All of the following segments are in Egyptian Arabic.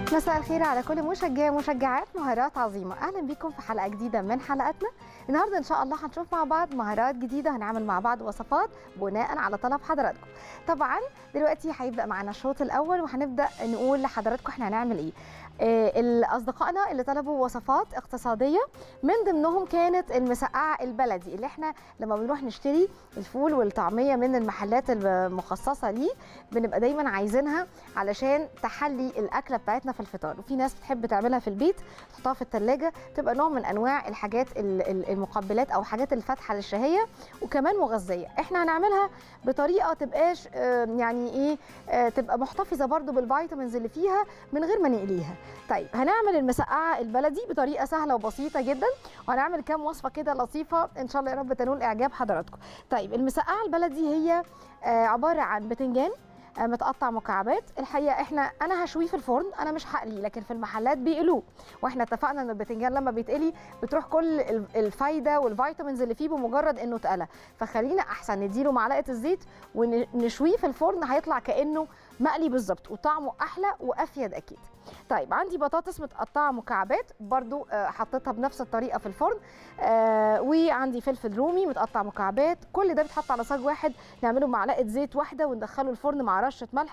مساء الخير على كل مشجع مشجعات مهارات عظيمة أهلا بكم في حلقة جديدة من حلقاتنا النهاردة إن شاء الله هنشوف مع بعض مهارات جديدة هنعمل مع بعض وصفات بناء على طلب حضراتكم طبعا دلوقتي هيبدأ معنا الشوط الأول وهنبدأ نقول لحضراتكم احنا هنعمل إيه آه، أصدقائنا اللي طلبوا وصفات اقتصادية من ضمنهم كانت المسقعة البلدي اللي احنا لما بنروح نشتري الفول والطعمية من المحلات المخصصة ليه بنبقى دايما عايزينها علشان تحلي الأكلة بتاعتنا في الفطار وفي ناس بتحب تعملها في البيت تحطها في الثلاجة تبقى نوع من أنواع الحاجات ال- ال- المقبلات أو حاجات الفاتحة للشهية وكمان مغذية احنا هنعملها بطريقة تبقاش آه، يعني ايه آه، تبقى محتفظة برضو بالفيتامينز اللي فيها من غير ما نقليها طيب هنعمل المسقعه البلدي بطريقه سهله وبسيطه جدا وهنعمل كام وصفه كده لطيفه ان شاء الله يا رب تنول اعجاب حضراتكم طيب المسقعه البلدي هي آه، عباره عن باذنجان آه، متقطع مكعبات الحقيقه احنا انا هشويه في الفرن انا مش هقليه لكن في المحلات بيقلوه واحنا اتفقنا ان الباذنجان لما بيتقلي بتروح كل ال- الفايده والفيتامينز اللي فيه بمجرد انه اتقلى فخلينا احسن نديله معلقه الزيت ونشويه في الفرن هيطلع كانه مقلي بالظبط وطعمه احلى وافيد اكيد طيب عندي بطاطس متقطعه مكعبات برضو آه، حطيتها بنفس الطريقه في الفرن آه وعندي فلفل رومي متقطع مكعبات كل ده بيتحط على صاج واحد نعمله معلقه زيت واحده وندخله الفرن مع رشه ملح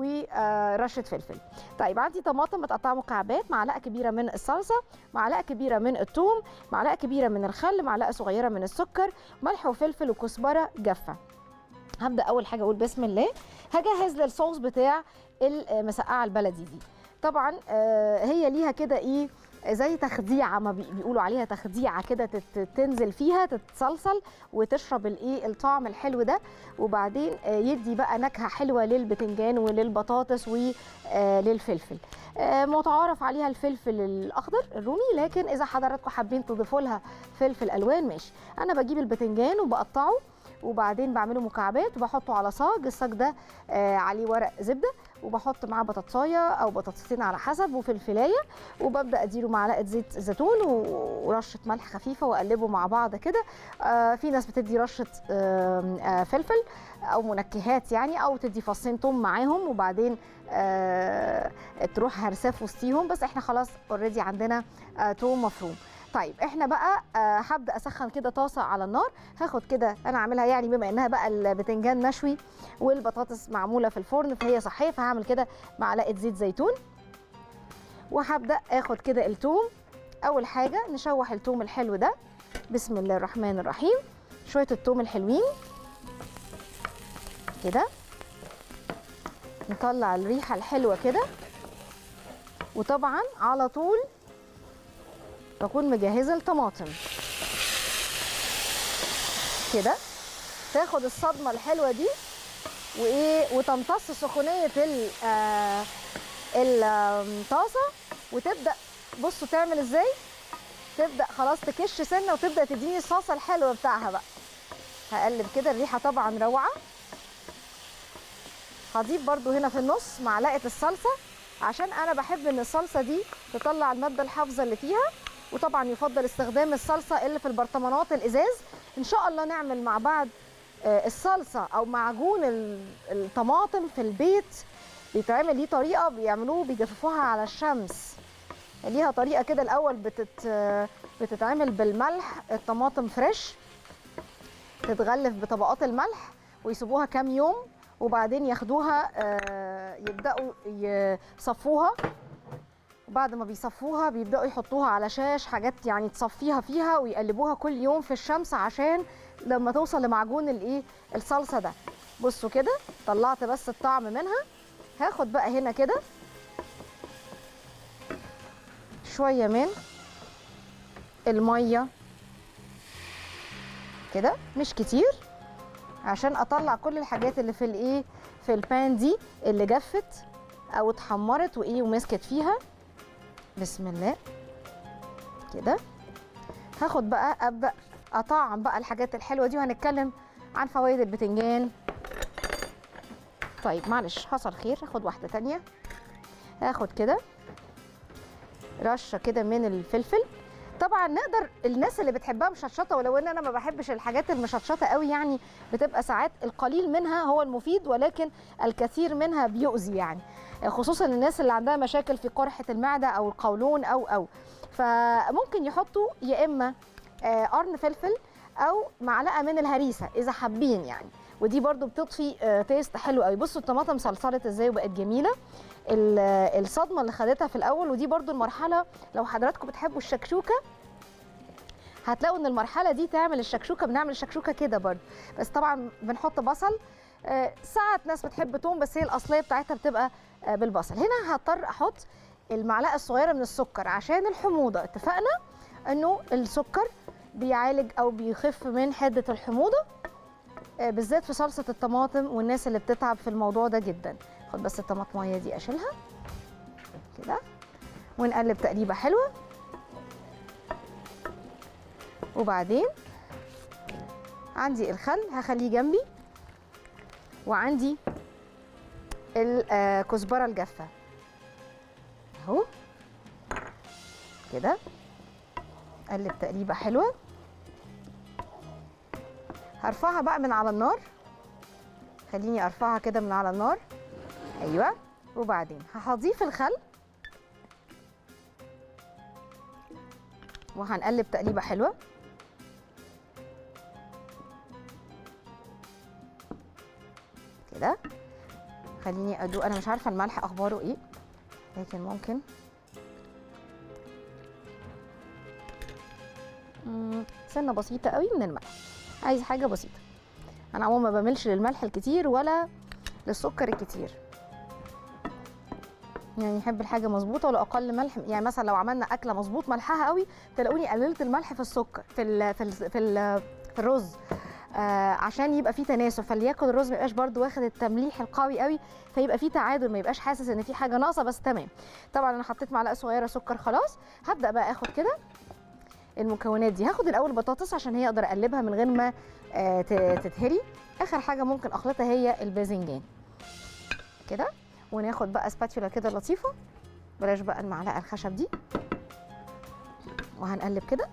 ورشه فلفل طيب عندي طماطم متقطعه مكعبات معلقه كبيره من الصلصه معلقه كبيره من الثوم معلقه كبيره من الخل معلقه صغيره من السكر ملح وفلفل وكزبره جافه هبدا اول حاجه اقول بسم الله هجهز للصوص بتاع المسقعه البلدي دي طبعا آه، هي ليها كده ايه زي تخديعه ما بي- بيقولوا عليها تخديعه كده تت- تنزل فيها تتصلصل وتشرب الايه الطعم الحلو ده وبعدين آه، يدي بقى نكهه حلوه للبتنجان وللبطاطس وللفلفل متعارف عليها الفلفل الاخضر الرومي لكن اذا حضراتكم حابين تضيفوا لها فلفل الوان ماشي انا بجيب البتنجان وبقطعه وبعدين بعمله مكعبات وبحطه على صاج الصاج ده آه، عليه ورق زبده وبحط معاه بطاطسايه او بطاطستين على حسب وفلفلايه وببدا اديله معلقه زيت زيتون و- ورشه ملح خفيفه واقلبه مع بعض كده آه، في ناس بتدي رشه آم، آه، فلفل او منكهات يعني او تدي فصين توم معاهم وبعدين آه، تروح هرساه في وسطيهم بس احنا خلاص اوريدي عندنا آه، توم مفروم طيب احنا بقى آه، هبدا اسخن كده طاسه على النار هاخد كده انا عاملها يعني بما انها بقى البتنجان مشوي والبطاطس معموله في الفرن فهي صحيه فهعمل كده معلقه زيت زيتون وهبدا اخد كده التوم اول حاجه نشوح التوم الحلو ده بسم الله الرحمن الرحيم شويه التوم الحلوين كده نطلع الريحه الحلوه كده وطبعا على طول بكون مجهزه الطماطم كده تاخد الصدمه الحلوه دي وايه وتمتص سخونيه ال- آه، الطاسه وتبدا بصوا تعمل ازاي تبدا خلاص تكش سنه وتبدا تديني الصلصه الحلوه بتاعها بقى هقلب كده الريحه طبعا روعه هضيف برضو هنا في النص معلقه الصلصه عشان انا بحب ان الصلصه دي تطلع الماده الحافظه اللي فيها وطبعا يفضل استخدام الصلصه اللي في البرطمانات الازاز ان شاء الله نعمل مع بعض آه، الصلصه او معجون ال- الطماطم في البيت بيتعمل ليه طريقه بيعملوه بيجففوها على الشمس ليها طريقه كده الاول بتت آه، بتتعمل بالملح الطماطم فريش تتغلف بطبقات الملح ويسيبوها كام يوم وبعدين ياخدوها آه، يبداوا يصفوها وبعد ما بيصفوها بيبداوا يحطوها على شاش حاجات يعني تصفيها فيها ويقلبوها كل يوم في الشمس عشان لما توصل لمعجون الايه الصلصه ده بصوا كده طلعت بس الطعم منها هاخد بقى هنا كده شويه من الميه كده مش كتير عشان اطلع كل الحاجات اللي في الايه في البان دي اللي جفت او اتحمرت وايه ومسكت فيها بسم الله كده هاخد بقى ابدا اطعم بقى الحاجات الحلوه دي وهنتكلم عن فوائد البتنجان طيب معلش حصل خير هاخد واحده تانية هاخد كده رشه كده من الفلفل طبعا نقدر الناس اللي بتحبها مشطشطه ولو ان انا ما بحبش الحاجات المشطشطه قوي يعني بتبقى ساعات القليل منها هو المفيد ولكن الكثير منها بيؤذي يعني خصوصا الناس اللي عندها مشاكل في قرحه المعده او القولون او او فممكن يحطوا يا اما آه، قرن فلفل او معلقه من الهريسه اذا حابين يعني ودي برضو بتضفي آه، تيست حلو قوي بصوا الطماطم صلصلت ازاي وبقت جميله ال- آه، الصدمه اللي خدتها في الاول ودي برضو المرحله لو حضراتكم بتحبوا الشكشوكه هتلاقوا ان المرحله دي تعمل الشكشوكه بنعمل الشكشوكه كده برضو بس طبعا بنحط بصل آه، ساعات ناس بتحب توم بس هي الاصليه بتاعتها بتبقى آه، بالبصل هنا هضطر احط المعلقه الصغيره من السكر عشان الحموضه اتفقنا انه السكر بيعالج او بيخف من حده الحموضه آه، بالذات في صلصه الطماطم والناس اللي بتتعب في الموضوع ده جدا خد بس الطماطميه دي اشيلها كده ونقلب تقليبه حلوه وبعدين عندي الخل هخليه جنبي وعندي الكزبره الجافه اهو كده قلب تقليبه حلوه هرفعها بقى من على النار خليني ارفعها كده من على النار ايوه وبعدين هضيف الخل وهنقلب تقليبه حلوه كده خليني ادوق انا مش عارفه الملح اخباره ايه لكن ممكن مم، سنه بسيطه قوي من الملح عايز حاجه بسيطه انا عموما ما بعملش للملح الكتير ولا للسكر الكتير يعني احب الحاجه مظبوطه ولو اقل ملح يعني مثلا لو عملنا اكله مظبوط ملحها قوي تلاقوني قللت الملح في السكر في ال في ال في, ال في الرز آه عشان يبقى فيه تناسب فليكن الرز ما يبقاش برده واخد التمليح القوي قوي فيبقى فيه تعادل ما يبقاش حاسس ان في حاجه ناقصه بس تمام طبعا انا حطيت معلقه صغيره سكر خلاص هبدا بقى اخد كده المكونات دي هاخد الاول بطاطس عشان هي اقدر اقلبها من غير ما آه ت- تتهري اخر حاجه ممكن اخلطها هي الباذنجان كده وناخد بقى سباتيولا كده لطيفه بلاش بقى المعلقه الخشب دي وهنقلب كده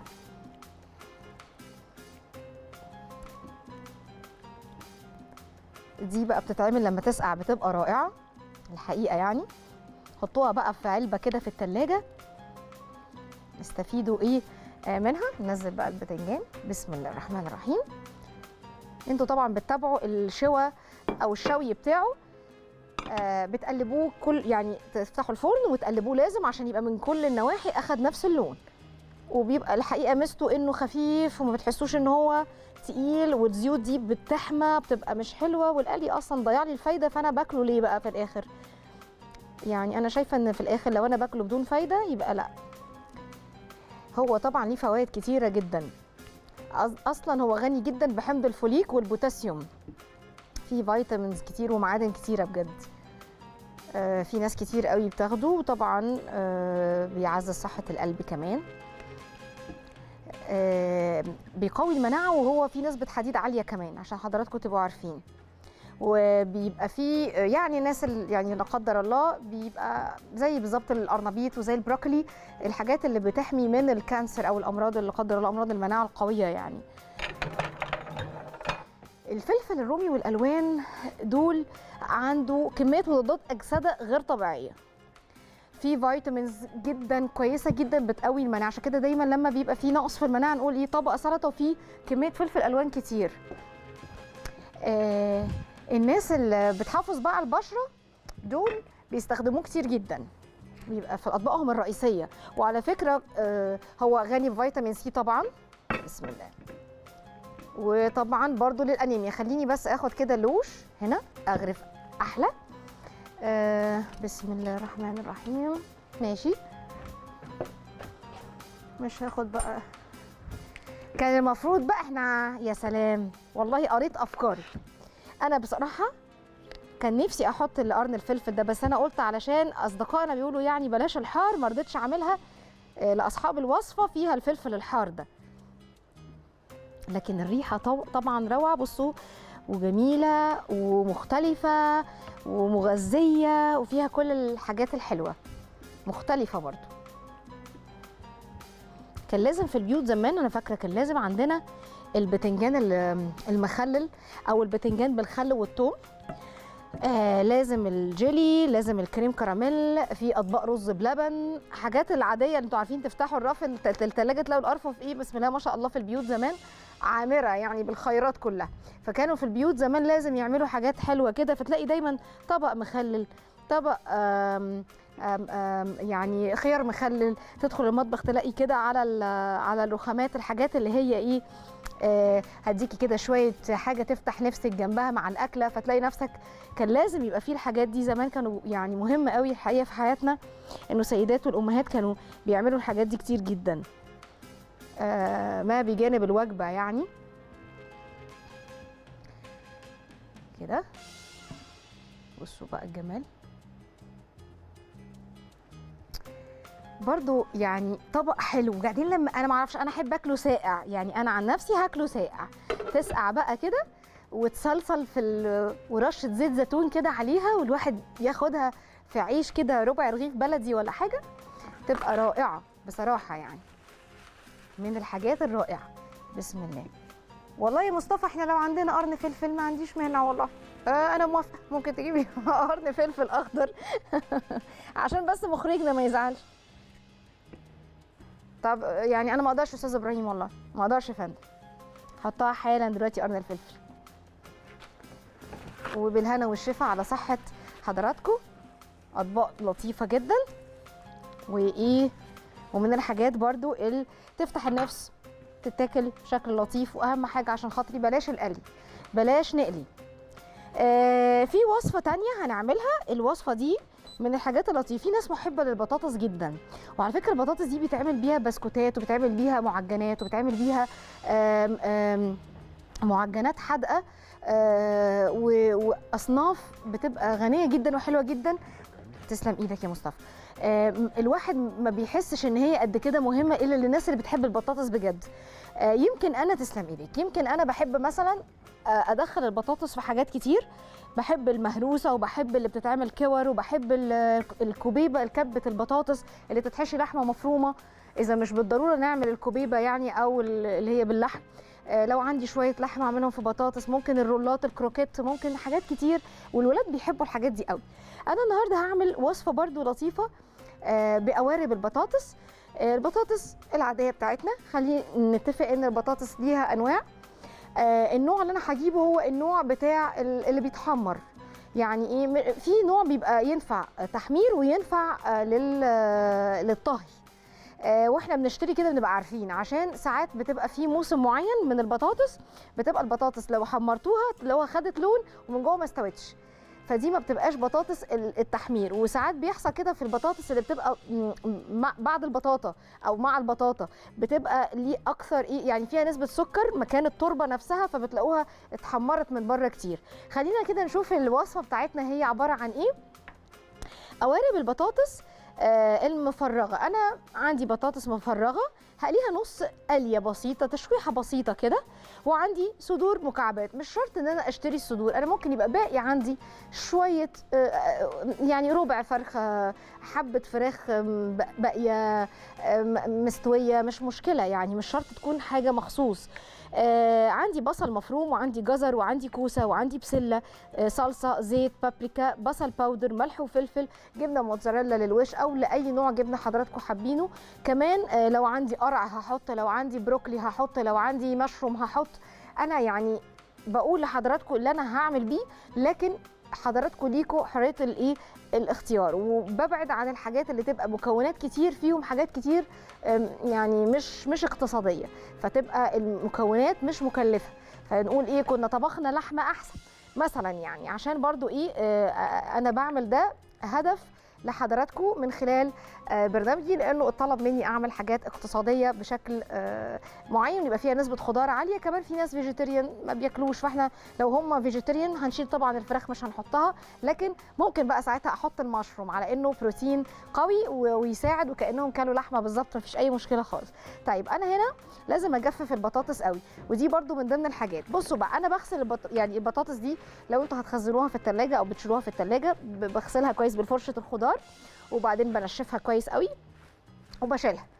دي بقى بتتعمل لما تسقع بتبقى رائعه الحقيقه يعني حطوها بقى في علبه كده في التلاجة استفيدوا ايه آه، منها ننزل بقى الباذنجان بسم الله الرحمن الرحيم انتوا طبعا بتتابعوا الشوى او الشوي بتاعه آه، بتقلبوه كل يعني تفتحوا الفرن وتقلبوه لازم عشان يبقى من كل النواحي اخد نفس اللون وبيبقى الحقيقه ميزته انه خفيف وما بتحسوش ان هو تقيل والزيوت دي بتحمى بتبقى مش حلوه والقلي اصلا ضيع لي الفايده فانا باكله ليه بقى في الاخر يعني انا شايفه ان في الاخر لو انا باكله بدون فايده يبقى لا هو طبعا ليه فوائد كتيره جدا أص- اصلا هو غني جدا بحمض الفوليك والبوتاسيوم فيه فيتامينز كتير ومعادن كتيره بجد آه، في ناس كتير قوي بتاخده وطبعا آه، بيعزز صحه القلب كمان آه، بيقوي المناعه وهو فيه نسبه حديد عاليه كمان عشان حضراتكم تبقوا عارفين وبيبقى فيه آه، يعني ناس ال- يعني لا قدر الله بيبقى زي بالظبط القرنبيط وزي البروكلي الحاجات اللي بتحمي من الكانسر او الامراض اللي لا قدر الله امراض المناعه القويه يعني الفلفل الرومي والالوان دول عنده كميه مضادات اكسده غير طبيعيه في فيتامينز جدا كويسه جدا بتقوي المناعه عشان كده دايما لما بيبقى في نقص في المناعه نقول ايه طبق سلطه وفيه كميه فلفل الوان كتير آه الناس اللي بتحافظ بقى على البشره دول بيستخدموه كتير جدا بيبقى في اطباقهم الرئيسيه وعلى فكره آه هو غني بفيتامين سي طبعا بسم الله وطبعا برضو للانيميا خليني بس اخد كده لوش هنا اغرف احلى آه بسم الله الرحمن الرحيم ماشي مش هاخد بقى كان المفروض بقى احنا يا سلام والله قريت افكاري انا بصراحه كان نفسي احط القرن الفلفل ده بس انا قلت علشان اصدقائنا بيقولوا يعني بلاش الحار ما رضيتش اعملها آه، لاصحاب الوصفه فيها الفلفل الحار ده لكن الريحه طو- طبعا روعه بصوا وجميله ومختلفه ومغذيه وفيها كل الحاجات الحلوه مختلفه برضو كان لازم في البيوت زمان انا فاكره كان لازم عندنا البتنجان ال- المخلل او البتنجان بالخل والثوم آه لازم الجيلي لازم الكريم كراميل في اطباق رز بلبن حاجات العاديه اللي انتوا عارفين تفتحوا الرف الت- التلاجه تلاقوا الارفف ايه بسم الله ما شاء الله في البيوت زمان عامره يعني بالخيرات كلها فكانوا في البيوت زمان لازم يعملوا حاجات حلوه كده فتلاقي دايما طبق مخلل طبق آم آم آم يعني خيار مخلل تدخل المطبخ تلاقي كده على ال- على الرخامات الحاجات اللي هي ايه آه، هديكي كده شويه حاجه تفتح نفسك جنبها مع الاكله فتلاقي نفسك كان لازم يبقى فيه الحاجات دي زمان كانوا يعني مهم قوي الحقيقه في حياتنا انه السيدات والامهات كانوا بيعملوا الحاجات دي كتير جدا آه، ما بجانب الوجبه يعني كده بصوا بقى الجمال برضو يعني طبق حلو وبعدين لما انا ما اعرفش انا احب اكله ساقع يعني انا عن نفسي هاكله ساقع تسقع بقى كده وتصلصل في ال... ورشه زيت زيتون كده عليها والواحد ياخدها في عيش كده ربع رغيف بلدي ولا حاجه تبقى رائعه بصراحه يعني من الحاجات الرائعه بسم الله والله يا مصطفى احنا لو عندنا قرن فلفل ما عنديش مانع والله آه انا موافقه ممكن تجيبي قرن فلفل اخضر عشان بس مخرجنا ما يزعلش طب يعني انا ما اقدرش يا استاذ ابراهيم والله ما اقدرش يا فندم حطها حالا دلوقتي قرن الفلفل وبالهنا والشفا على صحه حضراتكم اطباق لطيفه جدا وايه ومن الحاجات برضو اللي تفتح النفس تتاكل بشكل لطيف واهم حاجه عشان خاطري بلاش القلي بلاش نقلي آه في وصفه تانية هنعملها الوصفه دي من الحاجات اللطيفه في ناس محبه للبطاطس جدا وعلى فكره البطاطس دي بيتعمل بيها بسكوتات وبيتعمل بيها معجنات وبيتعمل بيها آم آم معجنات حادقه آه، و- واصناف بتبقى غنيه جدا وحلوه جدا تسلم ايدك يا مصطفى آم، الواحد ما بيحسش ان هي قد كده مهمه الا للناس اللي بتحب البطاطس بجد آه، يمكن انا تسلم ايدك يمكن انا بحب مثلا آه، ادخل البطاطس في حاجات كتير بحب المهروسه وبحب اللي بتتعمل كور وبحب ال- الكوبيبه الكبه البطاطس اللي تتحشي لحمه مفرومه اذا مش بالضروره نعمل الكوبيبه يعني او ال- اللي هي باللحم آه، لو عندي شويه لحمه اعملهم في بطاطس ممكن الرولات الكروكيت ممكن حاجات كتير والولاد بيحبوا الحاجات دي قوي انا النهارده هعمل وصفه برضو لطيفه آه، بقوارب البطاطس آه، البطاطس العاديه بتاعتنا خلينا نتفق ان البطاطس ليها انواع آه، النوع اللي انا هجيبه هو النوع بتاع ال- اللي بيتحمر يعني ايه م- في نوع بيبقى ينفع تحمير وينفع آه، لل آه، للطهي آه، واحنا بنشتري كده بنبقى عارفين عشان ساعات بتبقى في موسم معين من البطاطس بتبقى البطاطس لو حمرتوها لو خدت لون ومن جوه ما استوتش فدي ما بتبقاش بطاطس ال- التحمير وساعات بيحصل كده في البطاطس اللي بتبقى م- مع بعد البطاطا او مع البطاطا بتبقى ليه اكثر ايه يعني فيها نسبه سكر مكان التربه نفسها فبتلاقوها اتحمرت من بره كتير خلينا كده نشوف الوصفه بتاعتنا هي عباره عن ايه قوارب البطاطس آه، المفرغه انا عندي بطاطس مفرغه هقليها نص قليه بسيطه تشويحه بسيطه كده وعندي صدور مكعبات مش شرط ان انا اشتري الصدور انا ممكن يبقى باقي عندي شويه آه، آه، يعني ربع فرخه حبه فراخ آم، ب- باقيه آم، مستويه مش مشكله يعني مش شرط تكون حاجه مخصوص آه عندي بصل مفروم وعندي جزر وعندي كوسه وعندي بسله آه صلصه زيت بابريكا بصل باودر ملح وفلفل جبنه موتزاريلا للوش او لاي نوع جبنه حضراتكم حابينه كمان آه لو عندي قرع هحط لو عندي بروكلي هحط لو عندي مشروم هحط انا يعني بقول لحضراتكم اللي انا هعمل بيه لكن حضراتكم ليكوا حريه الايه الاختيار وببعد عن الحاجات اللي تبقى مكونات كتير فيهم حاجات كتير أم، يعني مش مش اقتصاديه فتبقى المكونات مش مكلفه فنقول ايه كنا طبخنا لحمه احسن مثلا يعني عشان برضو ايه آه، آه، انا بعمل ده هدف لحضراتكم من خلال آه، برنامجي لانه اتطلب مني اعمل حاجات اقتصاديه بشكل آه، معين يبقى فيها نسبه خضار عاليه كمان في ناس فيجيتيريان ما بياكلوش فاحنا لو هم فيجيتيريان هنشيل طبعا الفراخ مش هنحطها لكن ممكن بقى ساعتها احط المشروم على انه بروتين قوي و- ويساعد وكانهم كانوا لحمه بالظبط مفيش اي مشكله خالص طيب انا هنا لازم اجفف البطاطس قوي ودي برضو من ضمن الحاجات بصوا بقى انا بغسل البط... يعني البطاطس دي لو انتوا هتخزنوها في التلاجة او بتشيلوها في التلاجة ب- بغسلها كويس بالفرشه الخضار وبعدين بنشفها كويس قوي وبشيلها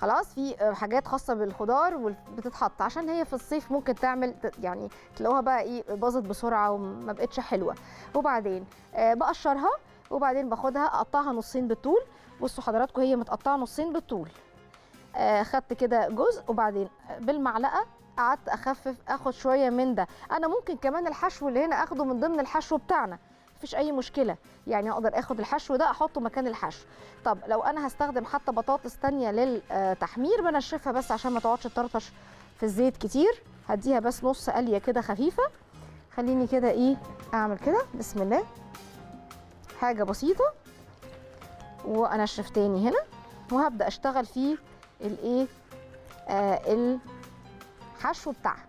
خلاص في آه، حاجات خاصه بالخضار وال- بتتحط عشان هي في الصيف ممكن تعمل ت- يعني تلاقوها بقى ايه باظت بسرعه وما بقتش حلوه وبعدين آه، بقشرها وبعدين باخدها اقطعها نصين بالطول بصوا حضراتكم هي متقطعه نصين بالطول آه، خدت كده جزء وبعدين بالمعلقه قعدت اخفف اخد شويه من ده انا ممكن كمان الحشو اللي هنا اخده من ضمن الحشو بتاعنا مفيش اي مشكله يعني اقدر اخد الحشو ده احطه مكان الحشو طب لو انا هستخدم حتى بطاطس تانية للتحمير بنشفها بس عشان ما تقعدش تطرطش في الزيت كتير هديها بس نص قليه كده خفيفه خليني كده ايه اعمل كده بسم الله حاجه بسيطه وانشف تاني هنا وهبدا اشتغل في الايه آه الحشو بتاعها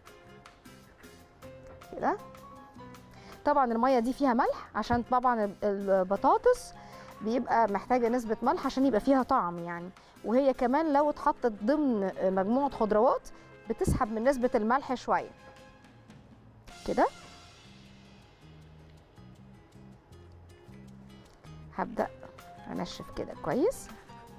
كده طبعا الميه دي فيها ملح عشان طبعا ال- البطاطس بيبقى محتاجه نسبه ملح عشان يبقى فيها طعم يعني وهي كمان لو اتحطت ضمن مجموعه خضروات بتسحب من نسبه الملح شويه كده هبدا انشف كده كويس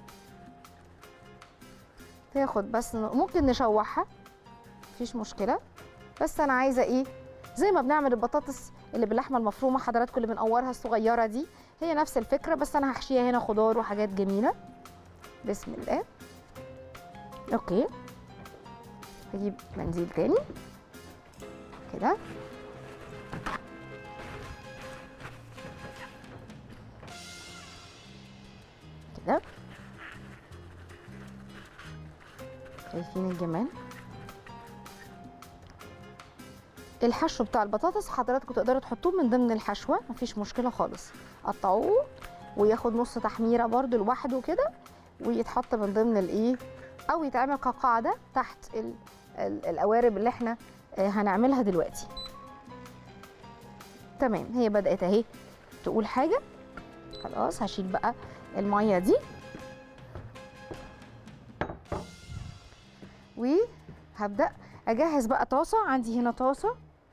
تاخد بس ممكن نشوحها مفيش مشكله بس انا عايزه ايه زي ما بنعمل البطاطس اللي باللحمه المفرومه حضراتكم اللي بنقورها الصغيره دي هي نفس الفكره بس انا هحشيها هنا خضار وحاجات جميله بسم الله اوكي هجيب منديل تاني كده كده شايفين الجمال الحشو بتاع البطاطس حضراتكم تقدروا تحطوه من ضمن الحشوه مفيش مشكله خالص قطعوه وياخد نص تحميره برده لوحده كده ويتحط من ضمن الايه او يتعمل كقاعده تحت ال ال القوارب اللي احنا آه، هنعملها دلوقتي تمام هي بدات اهي تقول حاجه خلاص هشيل بقى الميه دي وهبدا اجهز بقى طاسه عندي هنا طاسه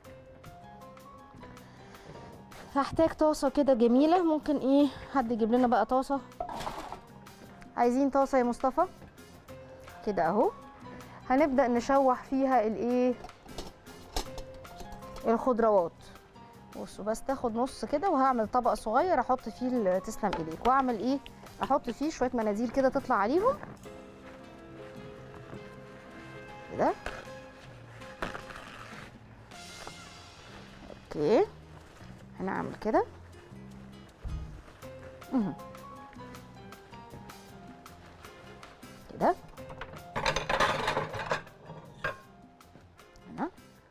هحتاج طاسه كده جميله ممكن ايه حد يجيب لنا بقى طاسه عايزين طاسه يا مصطفى كده اهو هنبدا نشوح فيها الايه الخضروات بصوا بس تاخد نص كده وهعمل طبق صغير احط فيه ال- تسلم ايديك واعمل ايه احط فيه شويه مناديل كده تطلع عليهم كده اوكي هنعمل كده مهم. كده هنا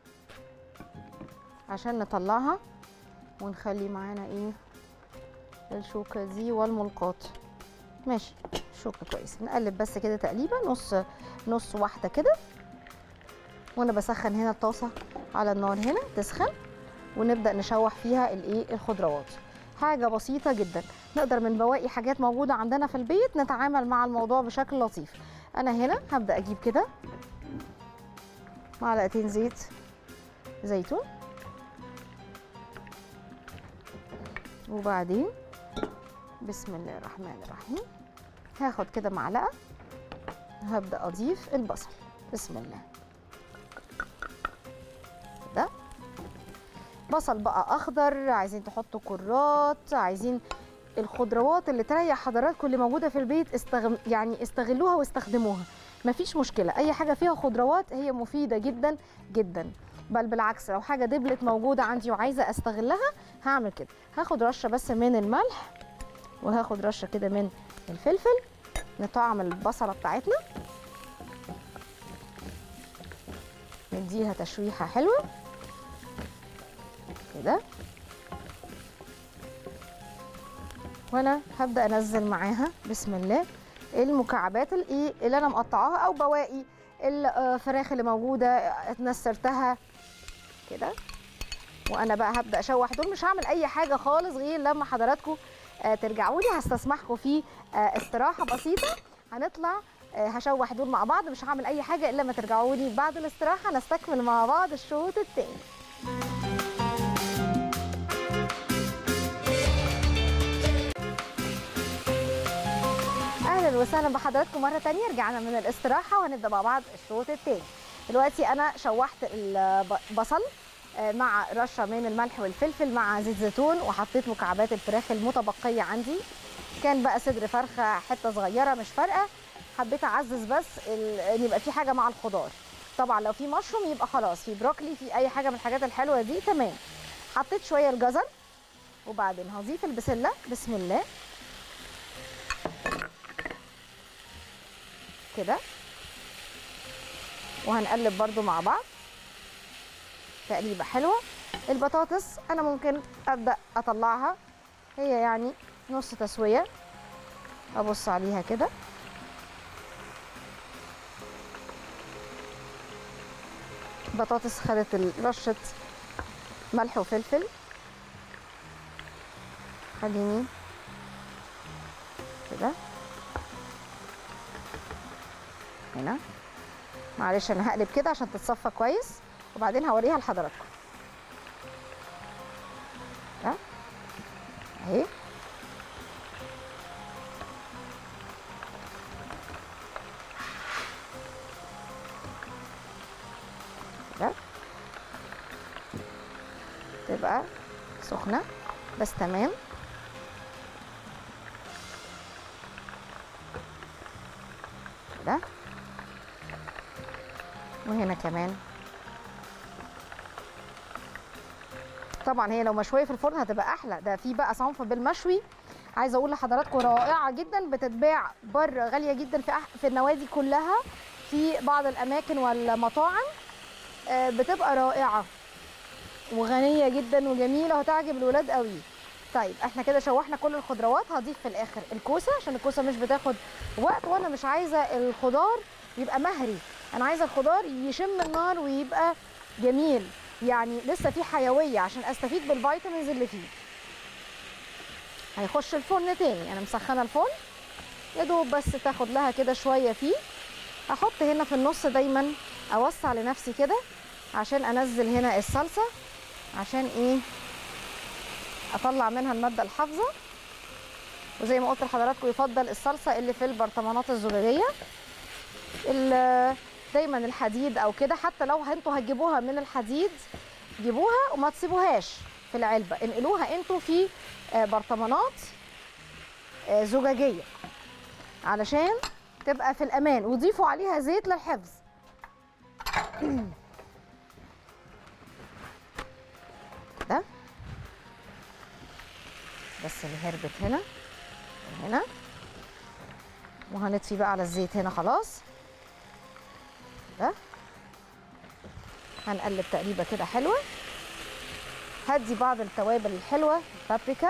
عشان نطلعها ونخلي معانا ايه الشوكة دي والملقاط ماشي شوكة كويس نقلب بس كده تقليبا نص نص واحدة كده وانا بسخن هنا الطاسة على النار هنا تسخن ونبدأ نشوح فيها الايه الخضروات حاجة بسيطة جدا نقدر من بواقي حاجات موجودة عندنا في البيت نتعامل مع الموضوع بشكل لطيف انا هنا هبدأ اجيب كده معلقتين زيت زيتون وبعدين بسم الله الرحمن الرحيم هاخد كده معلقة هبدأ أضيف البصل بسم الله كده بصل بقى أخضر عايزين تحطوا كرات عايزين الخضروات اللي تريح حضراتكم اللي موجودة في البيت استغم يعني استغلوها واستخدموها مفيش مشكلة أي حاجة فيها خضروات هي مفيدة جدا جدا بل بالعكس لو حاجة دبلت موجودة عندي وعايزة استغلها هعمل كده هاخد رشة بس من الملح وهاخد رشة كده من الفلفل نطعم البصلة بتاعتنا نديها تشويحة حلوة كده وانا هبدأ انزل معاها بسم الله المكعبات الايه اللي انا مقطعاها او بواقي الفراخ اللي موجودة اتنسرتها كده وانا بقى هبدا اشوح دول مش هعمل اي حاجه خالص غير لما حضراتكم آه، ترجعوا لي هستسمحكم في آه، استراحه بسيطه هنطلع آه، هشوح دول مع بعض مش هعمل اي حاجه الا لما ترجعوا لي بعد الاستراحه نستكمل مع بعض الشوط الثاني اهلا اهلا وسهلا بحضراتكم مره تانية رجعنا من الاستراحه وهنبدا مع بعض الشوط الثاني دلوقتي انا شوحت البصل آه، مع رشه من الملح والفلفل مع زيت زيتون وحطيت مكعبات الفراخ المتبقيه عندي كان بقى صدر فرخه حته صغيره مش فارقه حبيت اعزز بس ال- ان يبقى في حاجه مع الخضار طبعا لو في مشروم يبقى خلاص في بروكلي في اي حاجه من الحاجات الحلوه دي تمام حطيت شويه الجزر وبعدين هضيف البسله بسم الله كده وهنقلب برضو مع بعض تقليبه حلوه البطاطس انا ممكن ابدا اطلعها هي يعني نص تسويه ابص عليها كده بطاطس خدت ال- رشه ملح وفلفل خليني كده هنا معلش انا هقلب كده عشان تتصفى كويس وبعدين هوريها لحضراتكم ده اهي كده تبقى سخنه بس تمام كده وهنا كمان طبعا هي لو مشويه في الفرن هتبقى احلى ده في بقى صنف بالمشوي عايزه اقول لحضراتكم رائعه جدا بتتباع بره غاليه جدا في أح- في النوادي كلها في بعض الاماكن والمطاعم آه، بتبقى رائعه وغنيه جدا وجميله وهتعجب الولاد قوي طيب احنا كده شوحنا كل الخضروات هضيف في الاخر الكوسه عشان الكوسه مش بتاخد وقت وانا مش عايزه الخضار يبقى مهري انا عايزه الخضار يشم النار ويبقى جميل يعني لسه فيه حيويه عشان استفيد بالفيتامينز اللي فيه هيخش الفرن تاني انا مسخنه الفرن يا دوب بس تاخد لها كده شويه فيه احط هنا في النص دايما اوسع لنفسي كده عشان انزل هنا الصلصه عشان ايه اطلع منها الماده الحافظه وزي ما قلت لحضراتكم يفضل الصلصه اللي في البرطمانات الزجاجيه ال- دايما الحديد او كده حتى لو انتوا هتجيبوها من الحديد جيبوها وما تسيبوهاش في العلبه انقلوها انتوا في آه، برطمانات آه، زجاجيه علشان تبقى في الامان وضيفوا عليها زيت للحفظ ده بس اللي هربت هنا وهنا وهنطفي بقى على الزيت هنا خلاص ده هنقلب تقليبه كده حلوه هدي بعض التوابل الحلوه بابريكا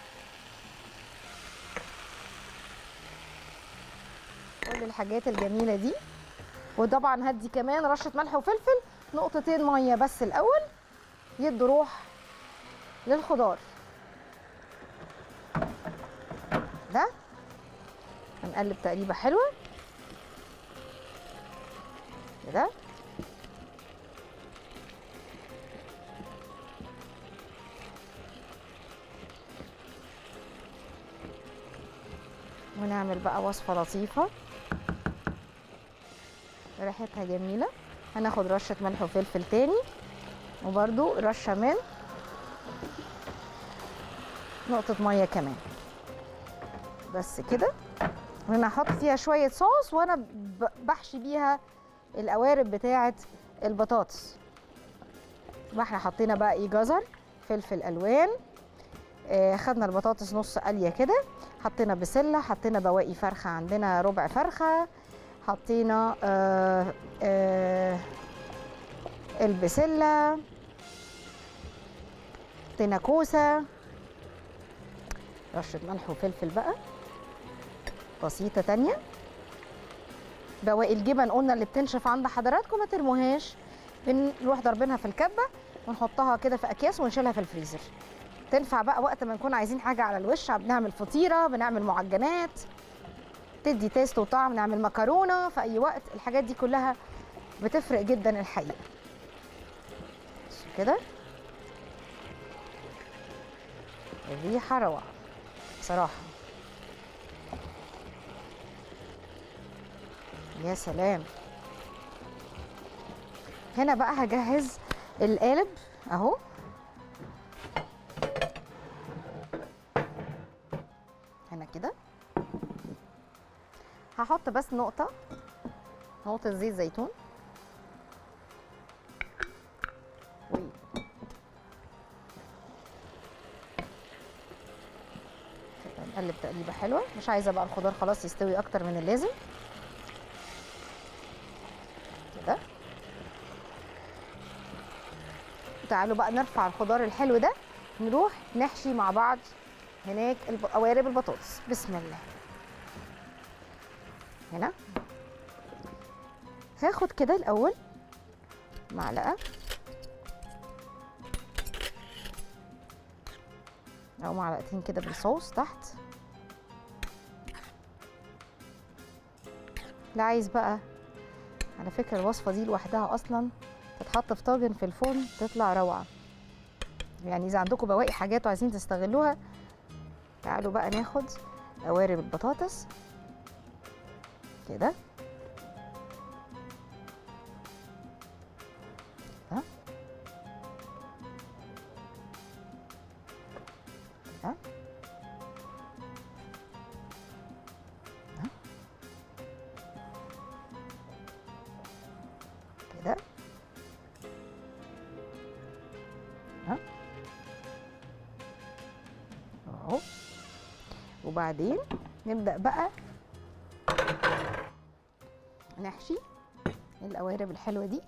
كل الحاجات الجميله دي وطبعا هدي كمان رشه ملح وفلفل نقطتين ميه بس الاول يدوا روح للخضار ده هنقلب تقليبه حلوه كده ونعمل بقى وصفة لطيفة ريحتها جميلة هناخد رشة ملح وفلفل تاني وبرده رشة من نقطة مية كمان بس كده وانا هحط فيها شوية صوص وانا ب- بحشي بيها القوارب بتاعة البطاطس يبقى احنا حطينا بقى ايه جزر فلفل الوان آه خدنا البطاطس نص قليه كده حطينا بسله حطينا بواقي فرخه عندنا ربع فرخه حطينا آه آه البسله حطينا كوسه رشه ملح وفلفل بقى بسيطه تانية بواقي الجبن قلنا اللي بتنشف عند حضراتكم ما ترموهاش بنروح ضاربينها في الكبه ونحطها كده في اكياس ونشيلها في الفريزر تنفع بقى وقت ما نكون عايزين حاجه على الوش بنعمل فطيره بنعمل معجنات تدي تيست وطعم نعمل مكرونه في اي وقت الحاجات دي كلها بتفرق جدا الحقيقه بس كده الريحه روعه بصراحه يا سلام هنا بقى هجهز القالب اهو هنا كده هحط بس نقطة نقطة زيت زيتون و- كده نقلب تقليبة حلوة مش عايزة بقى الخضار خلاص يستوي أكتر من اللازم كده تعالوا بقى نرفع الخضار الحلو ده نروح نحشي مع بعض هناك الب- قوارب البطاطس بسم الله هنا هاخد كده الاول معلقه او معلقتين كده بالصوص تحت لا عايز بقى على فكره الوصفه دي لوحدها اصلا تتحط في طاجن في الفرن تطلع روعه يعني اذا عندكم بواقي حاجات وعايزين تستغلوها تعالوا بقى ناخد قوارب البطاطس كده كده كده كده ها اهو وبعدين نبدأ بقى نحشي القوارب الحلوة دي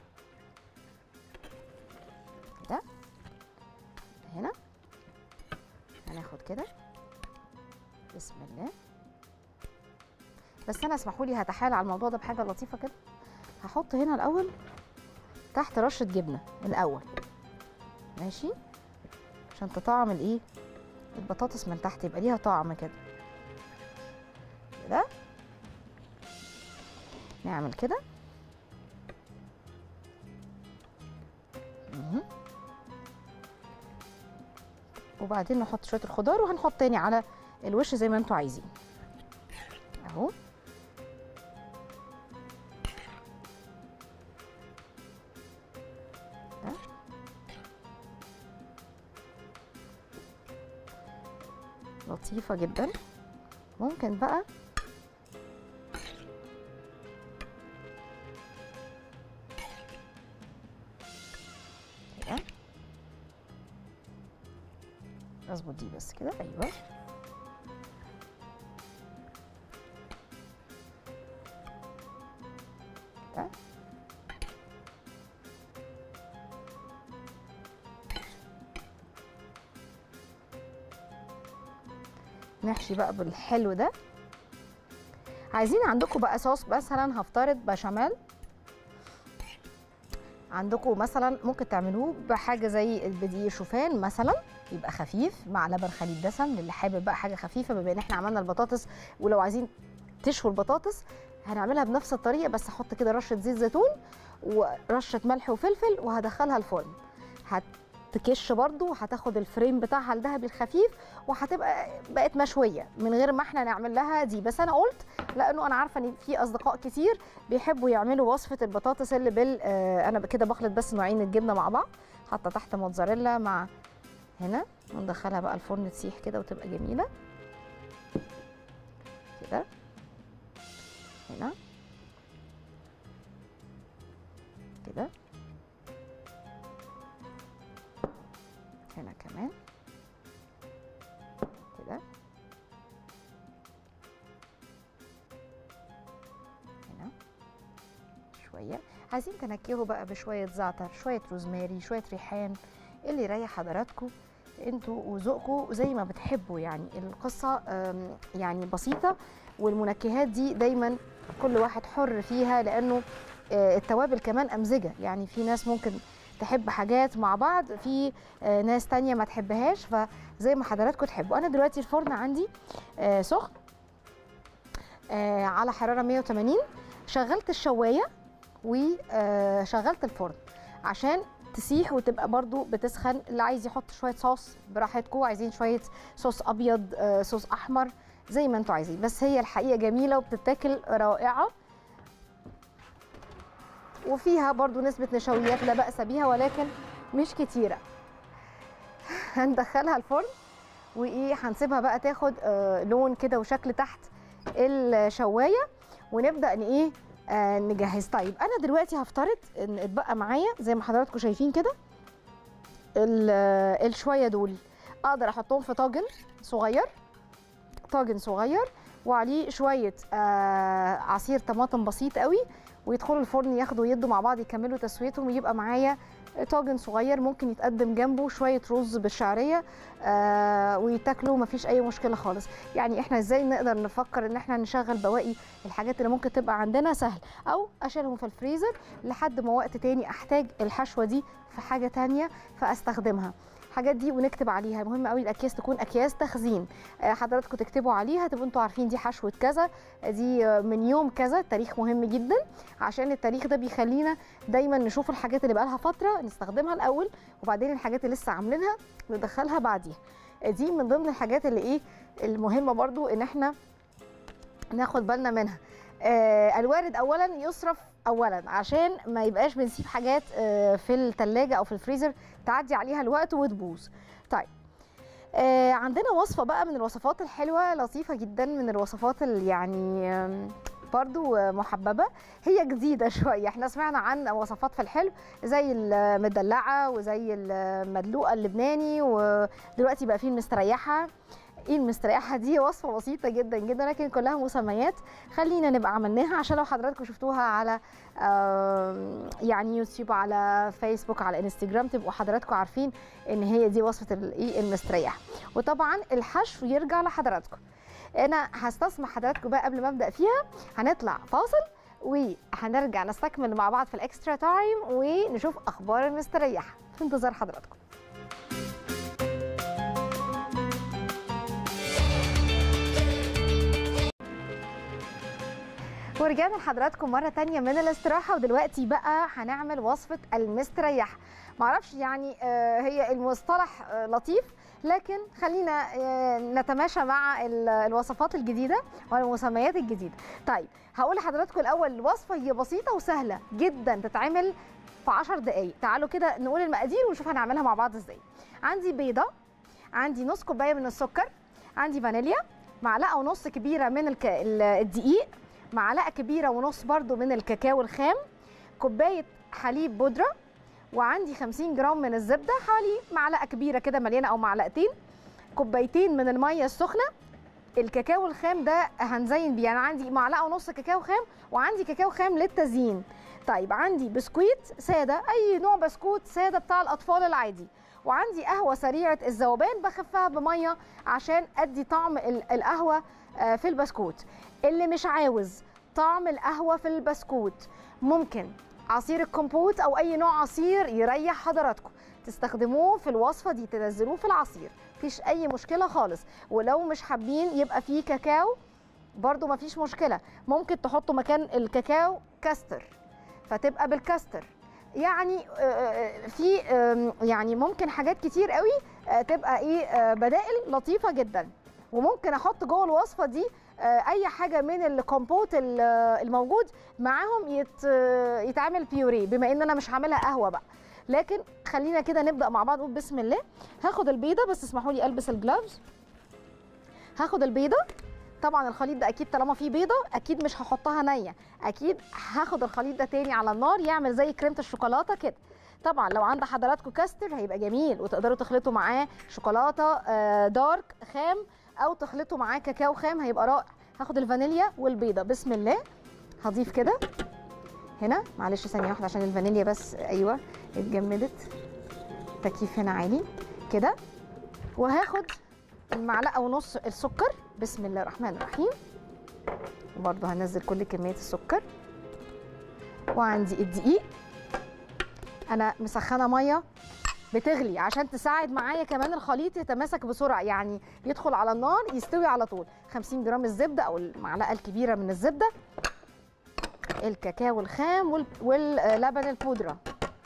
كده هنا هناخد كده بسم الله بس انا اسمحوا لي هتحايل على الموضوع ده بحاجه لطيفه كده هحط هنا الاول تحت رشه جبنه الاول ماشي عشان تطعم الايه البطاطس من تحت يبقى ليها طعم كده كده نعمل كده مهم. وبعدين نحط شويه الخضار وهنحط تاني على الوش زي ما انتوا عايزين اهو ده. لطيفة جدا ممكن بقى كده اظبط دي بس كده ايوه كده نحشي بقى بالحلو ده عايزين عندكم بقى صوص مثلا هفترض بشاميل عندكم مثلا ممكن تعملوه بحاجه زي البدي شوفان مثلا يبقى خفيف مع لبن خليط دسم للي حابب بقى حاجه خفيفه بما ان احنا عملنا البطاطس ولو عايزين تشووا البطاطس هنعملها بنفس الطريقه بس احط كده رشه زيت زيتون ورشه ملح وفلفل وهدخلها الفرن هتكش برضو وهتاخد الفريم بتاعها الذهبي الخفيف وهتبقى بقت مشويه من غير ما احنا نعمل لها دي بس انا قلت لانه انا عارفه ان في اصدقاء كتير بيحبوا يعملوا وصفه البطاطس اللي بال آه انا كده بخلط بس نوعين الجبنه مع بعض حاطه تحت موتزاريلا مع هنا وندخلها بقى الفرن تسيح كده وتبقى جميله كده هنا كده هنا كمان كده هنا شوية عايزين تنكهوا بقى بشوية زعتر شوية روزماري شوية ريحان اللي يريح حضراتكم انتوا وذوقكم زي ما بتحبوا يعني القصة آم، يعني بسيطة والمنكهات دي دايما كل واحد حر فيها لأنه آه، التوابل كمان أمزجة يعني في ناس ممكن تحب حاجات مع بعض في آه، ناس تانية ما تحبهاش فزي ما حضراتكم تحبوا أنا دلوقتي الفرن عندي آه، سخن آه، على حرارة 180 شغلت الشواية وشغلت الفرن عشان تسيح وتبقى برضو بتسخن اللي عايز يحط شويه صوص براحتكم عايزين شويه صوص ابيض آه، صوص احمر زي ما انتوا عايزين بس هي الحقيقه جميله وبتتاكل رائعه وفيها برضو نسبه نشويات لا باس بيها ولكن مش كتيره هندخلها الفرن وايه هنسيبها بقى تاخد آه لون كده وشكل تحت الشوايه ونبدا ان ايه آه نجهز طيب انا دلوقتي هفترض ان اتبقى معايا زي ما حضراتكم شايفين كده ال- الشويه دول اقدر احطهم في طاجن صغير طاجن صغير وعليه شويه آه عصير طماطم بسيط قوي ويدخلوا الفرن ياخدوا يدوا مع بعض يكملوا تسويتهم ويبقى معايا طاجن صغير ممكن يتقدم جنبه شويه رز بالشعريه آه ويتاكلوا مفيش اي مشكله خالص يعني احنا ازاي نقدر نفكر ان احنا نشغل بواقي الحاجات اللي ممكن تبقى عندنا سهل او اشيلهم في الفريزر لحد ما وقت تاني احتاج الحشوه دي في حاجه تانية فاستخدمها الحاجات دي ونكتب عليها مهم قوي الاكياس تكون اكياس تخزين آه، حضراتكم تكتبوا عليها تبقوا انتوا عارفين دي حشوه كذا دي آه، من يوم كذا التاريخ مهم جدا عشان التاريخ ده بيخلينا دايما نشوف الحاجات اللي بقالها فتره نستخدمها الاول وبعدين الحاجات اللي لسه عاملينها ندخلها بعديها آه، دي من ضمن الحاجات اللي ايه المهمه برضو ان احنا ناخد بالنا منها آه، الوارد اولا يصرف اولا عشان ما يبقاش بنسيب حاجات آه، في الثلاجه او في الفريزر تعدي عليها الوقت وتبوظ طيب آه، عندنا وصفه بقى من الوصفات الحلوه لطيفه جدا من الوصفات اللي يعني آم، برضو آه، محببه هي جديده شويه احنا سمعنا عن وصفات في الحلو زي المدلعه وزي المدلوقه اللبناني ودلوقتي بقى في المستريحه ايه المستريحه دي وصفه بسيطه جدا جدا لكن كلها مسميات خلينا نبقى عملناها عشان لو حضراتكم شفتوها على آم، يعني يوتيوب على فيسبوك على انستجرام تبقوا حضراتكم عارفين ان هي دي وصفه الايه المستريحه وطبعا الحشو يرجع لحضراتكم انا هستسمح حضراتكم بقى قبل ما ابدا فيها هنطلع فاصل وهنرجع نستكمل مع بعض في الاكسترا تايم ونشوف اخبار المستريحه في انتظار حضراتكم ورجعنا لحضراتكم مرة تانية من الاستراحة ودلوقتي بقى هنعمل وصفة المستريحة معرفش يعني آه، هي المصطلح آه، لطيف لكن خلينا آه، نتماشى مع ال- الوصفات الجديدة والمسميات الجديدة طيب هقول لحضراتكم الأول الوصفة هي بسيطة وسهلة جدا تتعمل في 10 دقايق تعالوا كده نقول المقادير ونشوف هنعملها مع بعض ازاي عندي بيضة عندي نص كوباية من السكر عندي فانيليا معلقة ونص كبيرة من الك... ال- الدقيق معلقه كبيره ونص برضو من الكاكاو الخام كوبايه حليب بودره وعندي 50 جرام من الزبده حوالي معلقه كبيره كده مليانه او معلقتين كوبايتين من الميه السخنه الكاكاو الخام ده هنزين بيه يعني عندي معلقه ونص كاكاو خام وعندي كاكاو خام للتزيين طيب عندي بسكويت ساده اي نوع بسكوت ساده بتاع الاطفال العادي وعندي قهوه سريعه الذوبان بخفها بميه عشان ادي طعم ال- القهوه آه، في البسكوت اللي مش عاوز طعم القهوه في البسكوت ممكن عصير الكمبوت او اي نوع عصير يريح حضراتكم تستخدموه في الوصفه دي تنزلوه في العصير مفيش اي مشكله خالص ولو مش حابين يبقى فيه كاكاو برضو مفيش مشكله ممكن تحطوا مكان الكاكاو كاستر فتبقى بالكاستر يعني آه، آه، في آم، يعني ممكن حاجات كتير قوي آه، تبقى ايه آه، بدائل لطيفه جدا وممكن احط جوه الوصفه دي آه، اي حاجه من الكومبوت ال- آه، الموجود معاهم يت آه، يتعمل بيوري بما ان انا مش هعملها قهوه بقى لكن خلينا كده نبدا مع بعض نقول بسم الله هاخد البيضه بس اسمحوا لي البس الجلافز هاخد البيضه طبعا الخليط ده اكيد طالما فيه بيضه اكيد مش هحطها نيه اكيد هاخد الخليط ده تاني على النار يعمل زي كريمه الشوكولاته كده طبعا لو عند حضراتكم كاستر هيبقى جميل وتقدروا تخلطوا معاه شوكولاته آه، دارك خام او تخلطوا معاه كاكاو خام هيبقى رائع هاخد الفانيليا والبيضه بسم الله هضيف كده هنا معلش ثانيه واحده عشان الفانيليا بس ايوه اتجمدت التكييف هنا عالي كده وهاخد المعلقه ونص السكر بسم الله الرحمن الرحيم وبرضه هنزل كل كميه السكر وعندي الدقيق انا مسخنه ميه بتغلي عشان تساعد معايا كمان الخليط يتماسك بسرعه يعني يدخل على النار يستوي على طول 50 جرام الزبده او المعلقه الكبيره من الزبده الكاكاو الخام وال- واللبن البودره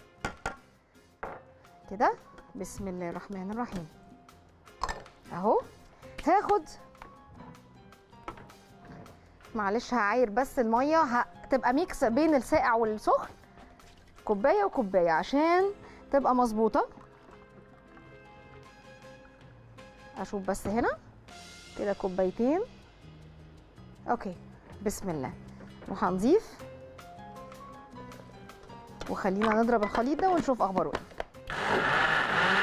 كده بسم الله الرحمن الرحيم اهو هاخد معلش هعاير بس الميه هتبقى ميكس بين الساقع والسخن كوبايه وكوبايه عشان تبقى مظبوطه اشوف بس هنا كده كوبايتين اوكي بسم الله وهنضيف وخلينا نضرب الخليط ده ونشوف اخباره ايه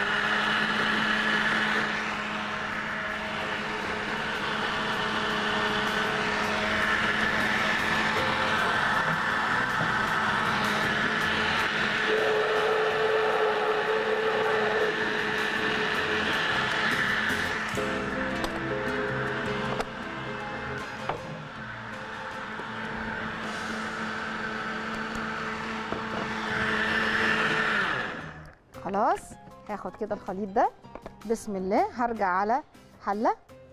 خلاص هاخد كده الخليط ده بسم الله هرجع على حله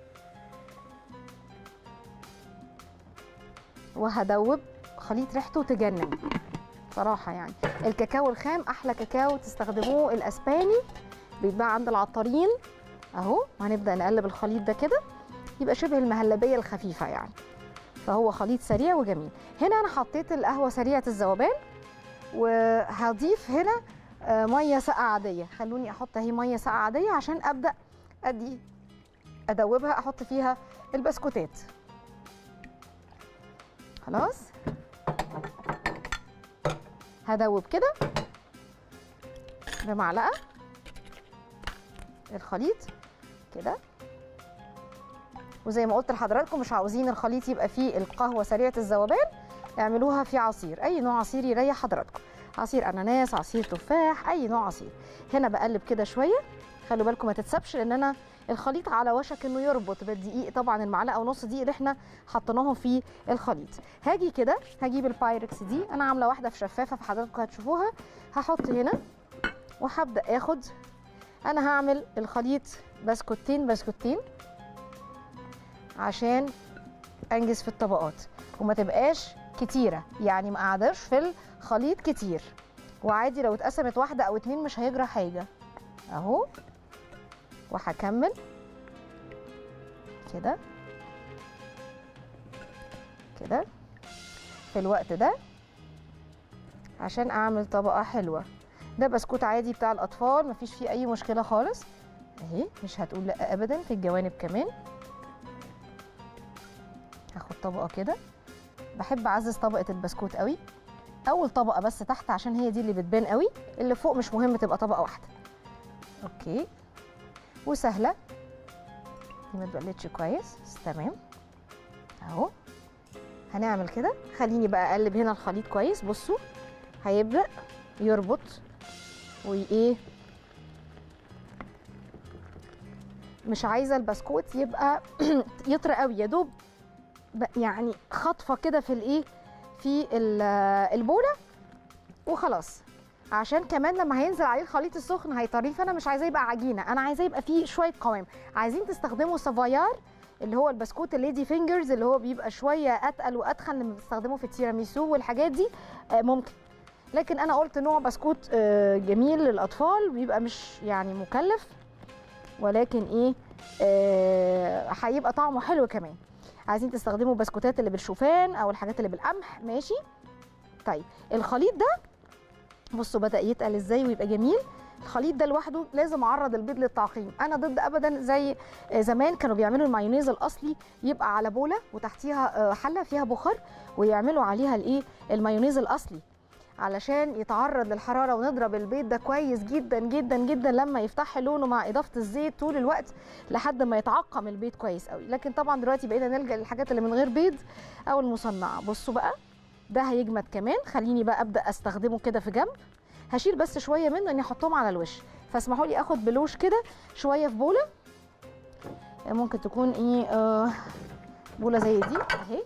وهدوب خليط ريحته تجنن صراحه يعني الكاكاو الخام احلى كاكاو تستخدموه الاسباني بيتباع عند العطارين اهو وهنبدا نقلب الخليط ده كده يبقى شبه المهلبيه الخفيفه يعني فهو خليط سريع وجميل هنا انا حطيت القهوه سريعه الذوبان وهضيف هنا آه، ميه ساقعه عاديه خلوني احط اهي ميه ساقعه عاديه عشان ابدا ادي ادوبها احط فيها البسكوتات خلاص هدوب كده بمعلقه الخليط كده وزي ما قلت لحضراتكم مش عاوزين الخليط يبقى فيه القهوه سريعه الذوبان اعملوها في عصير اي نوع عصير يريح حضراتكم عصير اناناس عصير تفاح اي نوع عصير هنا بقلب كده شويه خلوا بالكم ما تتسبش لان انا الخليط على وشك انه يربط بالدقيق طبعا المعلقه ونص دي اللي احنا حطيناهم في الخليط هاجي كده هجيب البايركس دي انا عامله واحده في شفافه فحضراتكم هتشوفوها هحط هنا وهبدا اخد انا هعمل الخليط بسكوتين بسكوتين عشان انجز في الطبقات وما تبقاش كتيره يعني ما قعدش في الخليط كتير وعادي لو اتقسمت واحده او اتنين مش هيجرى حاجه اهو وهكمل كده كده في الوقت ده عشان اعمل طبقه حلوه ده بسكوت عادي بتاع الاطفال مفيش فيه اي مشكله خالص اهي مش هتقول لا ابدا في الجوانب كمان هاخد طبقه كده بحب اعزز طبقه البسكوت قوي اول طبقه بس تحت عشان هي دي اللي بتبان قوي اللي فوق مش مهم تبقى طبقه واحده اوكي وسهله دي ما اتبقلتش كويس بس تمام اهو هنعمل كده خليني بقى اقلب هنا الخليط كويس بصوا هيبدا يربط وايه مش عايزه البسكوت يبقى يطرى قوي يا دوب ب- يعني خطفه كده في الايه في ال- البوله وخلاص عشان كمان لما هينزل عليه الخليط السخن هيطريه فانا مش عايزاه يبقى عجينه انا عايزاه يبقى فيه شويه قوام عايزين تستخدموا سافايار اللي هو البسكوت الليدي فينجرز اللي هو بيبقى شويه اتقل واتخن لما بتستخدمه في التيراميسو والحاجات دي آه، ممكن لكن انا قلت نوع بسكوت آه، جميل للاطفال بيبقى مش يعني مكلف ولكن ايه آه، هيبقى طعمه حلو كمان عايزين تستخدموا بسكوتات اللي بالشوفان او الحاجات اللي بالقمح ماشي طيب الخليط ده بصوا بدا يتقل ازاي ويبقى جميل الخليط ده لوحده لازم اعرض البيض للتعقيم انا ضد ابدا زي آه، زمان كانوا بيعملوا المايونيز الاصلي يبقى على بوله وتحتيها آه، حله فيها بخار ويعملوا عليها الايه المايونيز الاصلي علشان يتعرض للحراره ونضرب البيض ده كويس جدا جدا جدا لما يفتح لونه مع اضافه الزيت طول الوقت لحد ما يتعقم البيض كويس قوي لكن طبعا دلوقتي بقينا نلجا للحاجات اللي من غير بيض او المصنعه بصوا بقى ده هيجمد كمان خليني بقى ابدا استخدمه كده في جنب هشيل بس شويه منه اني احطهم على الوش فاسمحوا لي اخد بلوش كده شويه في بوله ممكن تكون ايه آه بوله زي دي اهي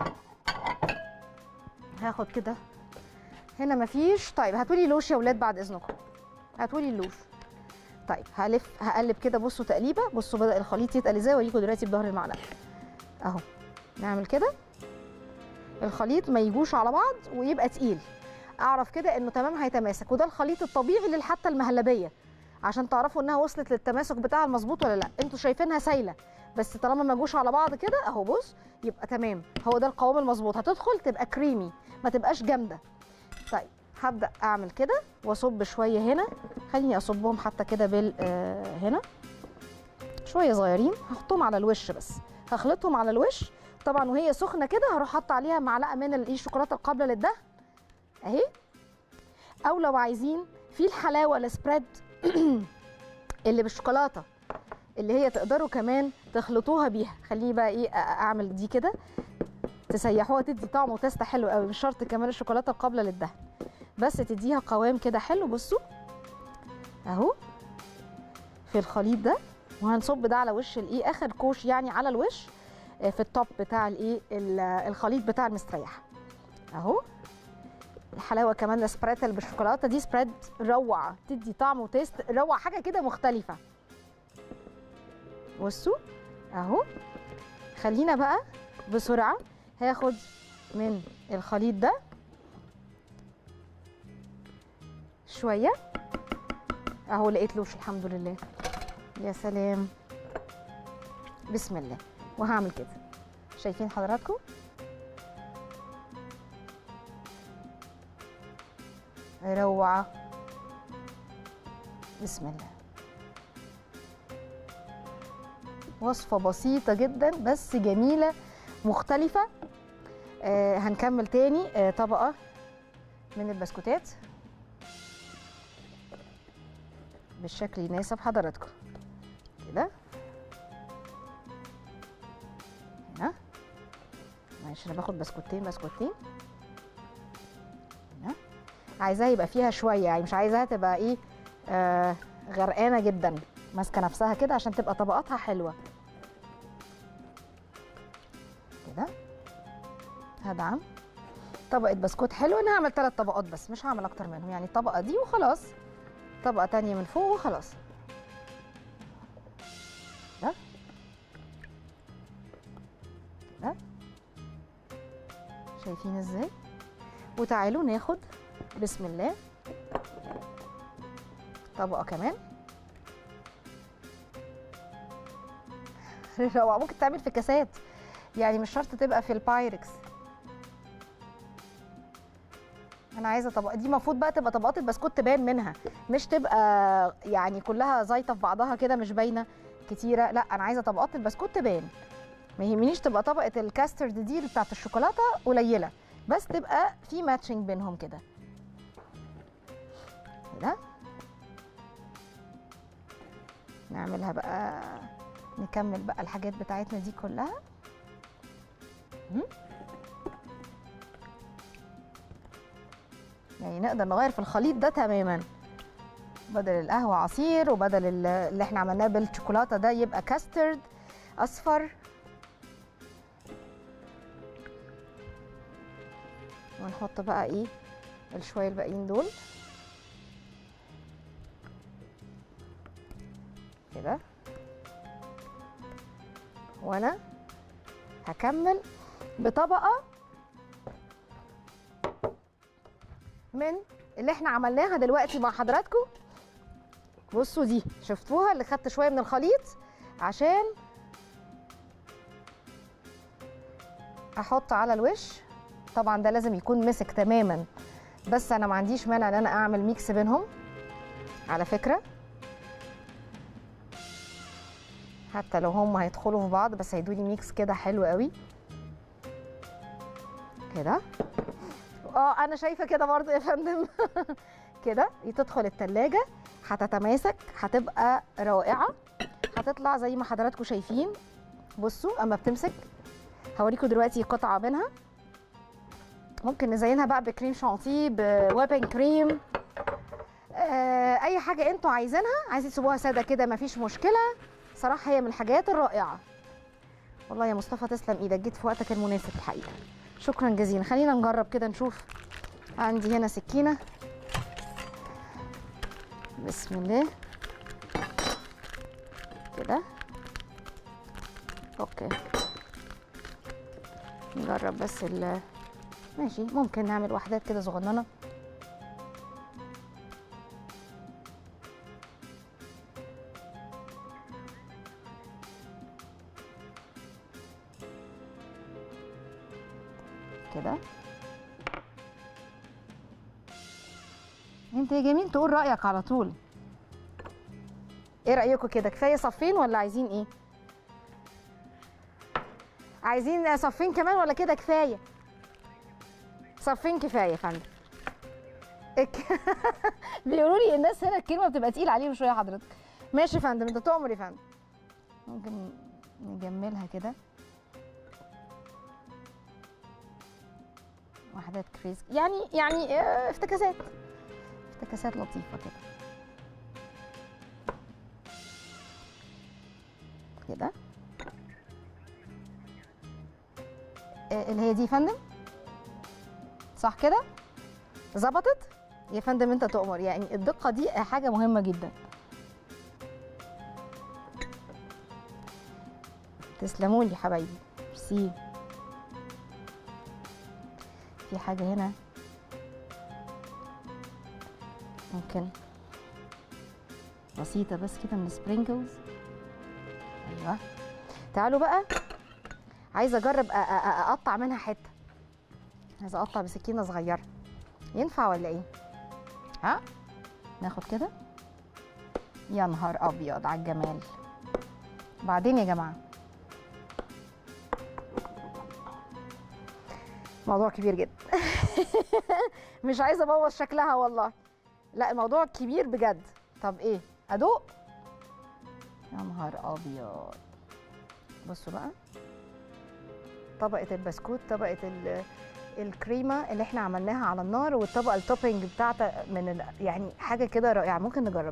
هاخد كده هنا مفيش طيب هاتولي لوش يا ولاد بعد اذنكم هاتولي اللوش طيب هلف هقلب كده بصوا تقليبه بصوا بدا الخليط يتقل ازاي اوريكم دلوقتي بظهر المعلقه اهو نعمل كده الخليط ما يجوش على بعض ويبقى تقيل اعرف كده انه تمام هيتماسك وده الخليط الطبيعي للحته المهلبيه عشان تعرفوا انها وصلت للتماسك بتاعها المظبوط ولا لا انتوا شايفينها سايله بس طالما ما جوش على بعض كده اهو بص يبقى تمام هو ده القوام المظبوط هتدخل تبقى كريمي ما تبقاش جامده طيب هبدا اعمل كده واصب شويه هنا خليني اصبهم حتى كده بال آه هنا شويه صغيرين هحطهم على الوش بس هخلطهم على الوش طبعا وهي سخنه كده هروح حاطه عليها معلقه من الايه الشوكولاته القابله للدهن اهي او لو عايزين في الحلاوه السبريد اللي بالشوكولاته اللي هي تقدروا كمان تخلطوها بيها خليني بقى ايه اعمل دي كده تسيحوها تدي طعم وتست حلو قوي مش شرط كمان الشوكولاته القابله للدهن بس تديها قوام كده حلو بصوا اهو في الخليط ده وهنصب ده على وش الايه اخر كوش يعني على الوش في التوب بتاع الايه الخليط بتاع المستريح اهو الحلاوه كمان السبريت اللي بالشوكولاته دي سبريد روعه تدي طعم وتيست روعه حاجه كده مختلفه بصوا اهو خلينا بقى بسرعه هاخد من الخليط ده شويه اهو لقيت لوش الحمد لله يا سلام بسم الله وهعمل كده شايفين حضراتكم روعه بسم الله وصفه بسيطه جدا بس جميله مختلفه آه هنكمل تاني آه طبقه من البسكوتات بالشكل يناسب حضراتكم كده هنا معلش انا باخد بسكوتين بسكوتين هنا عايزاها يبقى فيها شويه يعني مش عايزاها تبقى ايه آه غرقانه جدا ماسكه نفسها كده عشان تبقى طبقاتها حلوه كده هدعم طبقه بسكوت حلو انا هعمل ثلاث طبقات بس مش هعمل اكتر منهم يعني الطبقه دي وخلاص طبقه تانية من فوق وخلاص ده ده شايفين ازاي وتعالوا ناخد بسم الله طبقه كمان روعه ممكن تعمل في كاسات يعني مش شرط تبقى في البايركس انا عايزه طبقه دي المفروض بقى تبقى طبقات البسكوت تبان منها مش تبقى يعني كلها زايطه في بعضها كده مش باينه كتيره لا انا عايزه طبقات البسكوت تبان ما يهمنيش تبقى طبقه الكاسترد دي اللي بتاعت الشوكولاته قليله بس تبقى في ماتشنج بينهم كده كده نعملها بقى نكمل بقى الحاجات بتاعتنا دي كلها يعني نقدر نغير في الخليط ده تماما بدل القهوة عصير وبدل اللي احنا عملناه بالشوكولاتة ده يبقى كاسترد أصفر ونحط بقى ايه الشوية الباقيين دول كده وانا هكمل بطبقه من اللي احنا عملناها دلوقتي مع حضراتكم بصوا دي شفتوها اللي خدت شويه من الخليط عشان احط على الوش طبعا ده لازم يكون مسك تماما بس انا ما عنديش مانع ان انا اعمل ميكس بينهم على فكره حتى لو هم هيدخلوا في بعض بس هيدوني ميكس كده حلو قوي كده اه انا شايفه كده برضو يا فندم كده تدخل التلاجة هتتماسك هتبقى رائعه هتطلع زي ما حضراتكم شايفين بصوا اما بتمسك هوريكم دلوقتي قطعه منها ممكن نزينها بقى بكريم شانتيه بويبنج كريم آه اي حاجه انتوا عايزينها عايزين تسيبوها ساده كده مفيش مشكله صراحه هي من الحاجات الرائعه والله يا مصطفى تسلم ايدك جيت في وقتك المناسب الحقيقه شكرا جزيلا خلينا نجرب كده نشوف عندي هنا سكينه بسم الله كده اوكي نجرب بس ال ماشي ممكن نعمل وحدات كده صغننه كده انت يا جميل تقول رايك على طول ايه رايكم كده كفايه صفين ولا عايزين ايه عايزين صفين كمان ولا كده كفايه صفين كفايه يا فندم الك- بيقولوا لي الناس هنا الكلمه بتبقى تقيله عليهم شويه حضرتك ماشي يا فندم انت تؤمر يا فندم ممكن نجملها كده وحدات كريز يعني يعني آه، افتكاسات افتكاسات لطيفه كده كده آه، اللي هي دي يا فندم صح كده ظبطت يا فندم انت تؤمر يعني الدقه دي حاجه مهمه جدا تسلموا لي حبايبي ميرسي في حاجه هنا ممكن بسيطه بس كده من سبرينكلز ايوه تعالوا بقى عايزه اجرب أ- أ- أ- اقطع منها حته عايزه اقطع بسكينه صغيره ينفع ولا ايه ها ناخد كده يا نهار ابيض على الجمال بعدين يا جماعه موضوع كبير جدا مش عايزه ابوظ شكلها والله لا الموضوع كبير بجد طب ايه ادوق يا نهار ابيض بصوا بقى طبقه البسكوت طبقه ال- الكريمه اللي احنا عملناها على النار والطبقه التوبينج بتاعتها من ال... يعني حاجه كده رائعه ممكن نجرب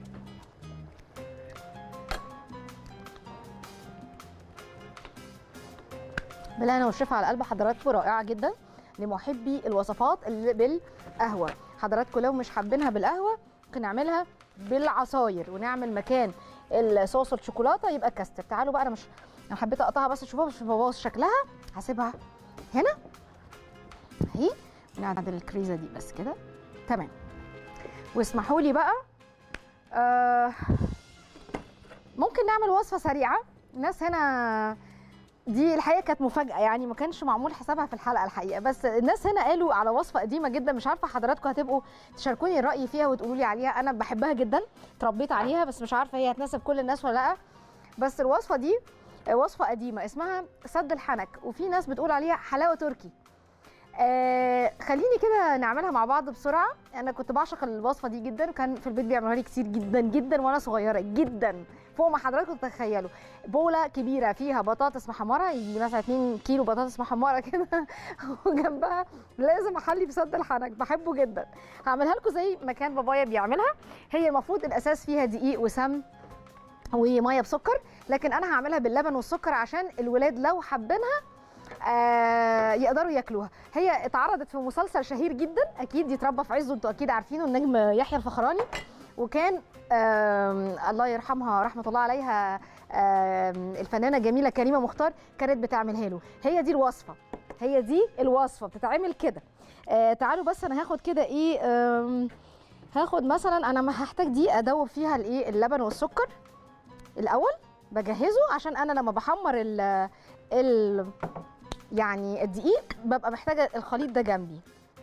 بالهنا والشفا على قلب حضراتكم رائعه جدا لمحبي الوصفات اللي بالقهوه حضراتكم لو مش حابينها بالقهوه ممكن نعملها بالعصاير ونعمل مكان الصوص الشوكولاته يبقى كاستر تعالوا بقى انا مش انا حبيت اقطعها بس تشوفوها مش ببوظ شكلها هسيبها هنا اهي نعدل الكريزه دي بس كده تمام واسمحوا لي بقى آه ممكن نعمل وصفه سريعه الناس هنا دي الحقيقه كانت مفاجاه يعني ما كانش معمول حسابها في الحلقه الحقيقه بس الناس هنا قالوا على وصفه قديمه جدا مش عارفه حضراتكم هتبقوا تشاركوني الراي فيها وتقولوا لي عليها انا بحبها جدا اتربيت عليها بس مش عارفه هي هتناسب كل الناس ولا لا بس الوصفه دي وصفه قديمه اسمها سد الحنك وفي ناس بتقول عليها حلاوه تركي آه خليني كده نعملها مع بعض بسرعه انا كنت بعشق الوصفه دي جدا وكان في البيت بيعملوها لي كتير جدا جدا وانا صغيره جدا فوق ما حضراتكم تتخيلوا بوله كبيره فيها بطاطس محمره يجي مثلا 2 كيلو بطاطس محمره كده وجنبها لازم احلي بسد الحنك بحبه جدا هعملها لكم زي ما كان بابايا بيعملها هي المفروض الاساس فيها دقيق وسمن وميه بسكر لكن انا هعملها باللبن والسكر عشان الولاد لو حابينها آه يقدروا ياكلوها هي اتعرضت في مسلسل شهير جدا اكيد يتربى في عزه انتوا اكيد عارفينه النجم يحيى الفخراني وكان آم، الله يرحمها رحمه الله عليها آم، الفنانه جميله كريمه مختار كانت بتعملها له هي دي الوصفه هي دي الوصفه بتتعمل كده آه تعالوا بس انا هاخد كده ايه آم، هاخد مثلا انا ما هحتاج دي ادوب فيها الايه اللبن والسكر الاول بجهزه عشان انا لما بحمر ال ال يعني الدقيق ببقى محتاجه الخليط ده جنبي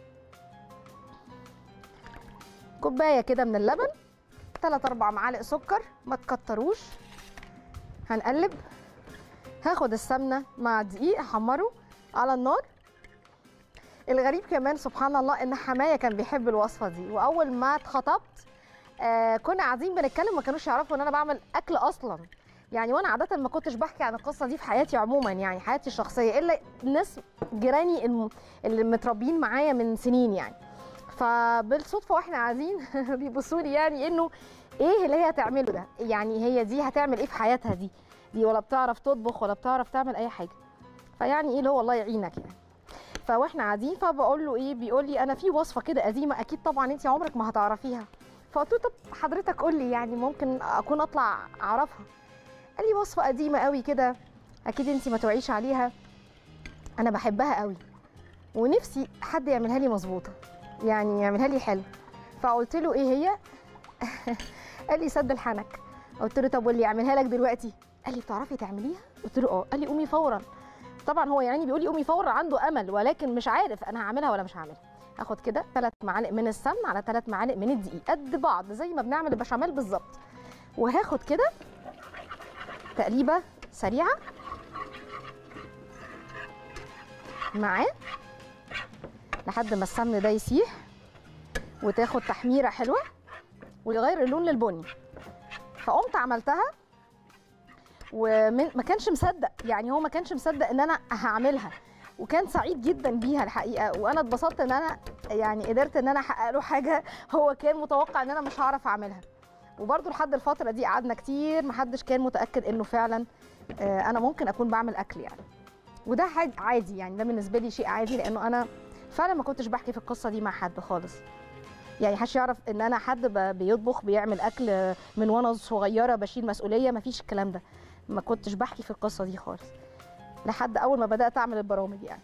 كوبايه كده من اللبن 3 4 معالق سكر ما تكتروش هنقلب هاخد السمنه مع الدقيق احمره على النار الغريب كمان سبحان الله ان حمايه كان بيحب الوصفه دي واول ما اتخطبت آه كنا قاعدين بنتكلم ما كانوش يعرفوا ان انا بعمل اكل اصلا يعني وانا عاده ما كنتش بحكي عن القصه دي في حياتي عموما يعني حياتي الشخصيه الا الناس جيراني الم- اللي متربيين معايا من سنين يعني فبالصدفه واحنا قاعدين بيبصوا لي يعني انه ايه اللي هي هتعمله ده يعني هي دي هتعمل ايه في حياتها دي دي ولا بتعرف تطبخ ولا بتعرف تعمل اي حاجه فيعني ايه اللي هو الله يعينك يعني فواحنا قاعدين فبقول له ايه بيقول لي انا في وصفه كده قديمه اكيد طبعا انت عمرك ما هتعرفيها فقلت له طب حضرتك قول لي يعني ممكن اكون اطلع اعرفها قال لي وصفه قديمه قوي كده اكيد انت ما توعيش عليها انا بحبها قوي ونفسي حد يعملها لي مظبوطه يعني يعملها لي حلو فقلت له ايه هي قال لي سد الحنك قلت له طب واللي يعملها لك دلوقتي قال لي بتعرفي تعمليها قلت له اه قال لي قومي فورا طبعا هو يعني بيقول لي قومي فورا عنده امل ولكن مش عارف انا هعملها ولا مش هعملها هاخد كده ثلاث معالق من السمن على ثلاث معالق من الدقيق قد بعض زي ما بنعمل البشاميل بالظبط وهاخد كده تقليبه سريعه معاه لحد ما السمن ده يسيح وتاخد تحميره حلوه ويغير اللون للبني فقمت عملتها وما كانش مصدق يعني هو ما كانش مصدق ان انا هعملها وكان سعيد جدا بيها الحقيقه وانا اتبسطت ان انا يعني قدرت ان انا احقق له حاجه هو كان متوقع ان انا مش هعرف اعملها وبرده لحد الفتره دي قعدنا كتير محدش كان متاكد انه فعلا آه، انا ممكن اكون بعمل اكل يعني وده حاج- عادي يعني ده بالنسبه لي شيء عادي لانه انا فعلا ما كنتش بحكي في القصه دي مع حد خالص يعني محدش يعرف ان انا حد ب- بيطبخ بيعمل اكل من وانا صغيره بشيل مسؤوليه ما فيش الكلام ده ما كنتش بحكي في القصه دي خالص لحد اول ما بدات اعمل البرامج يعني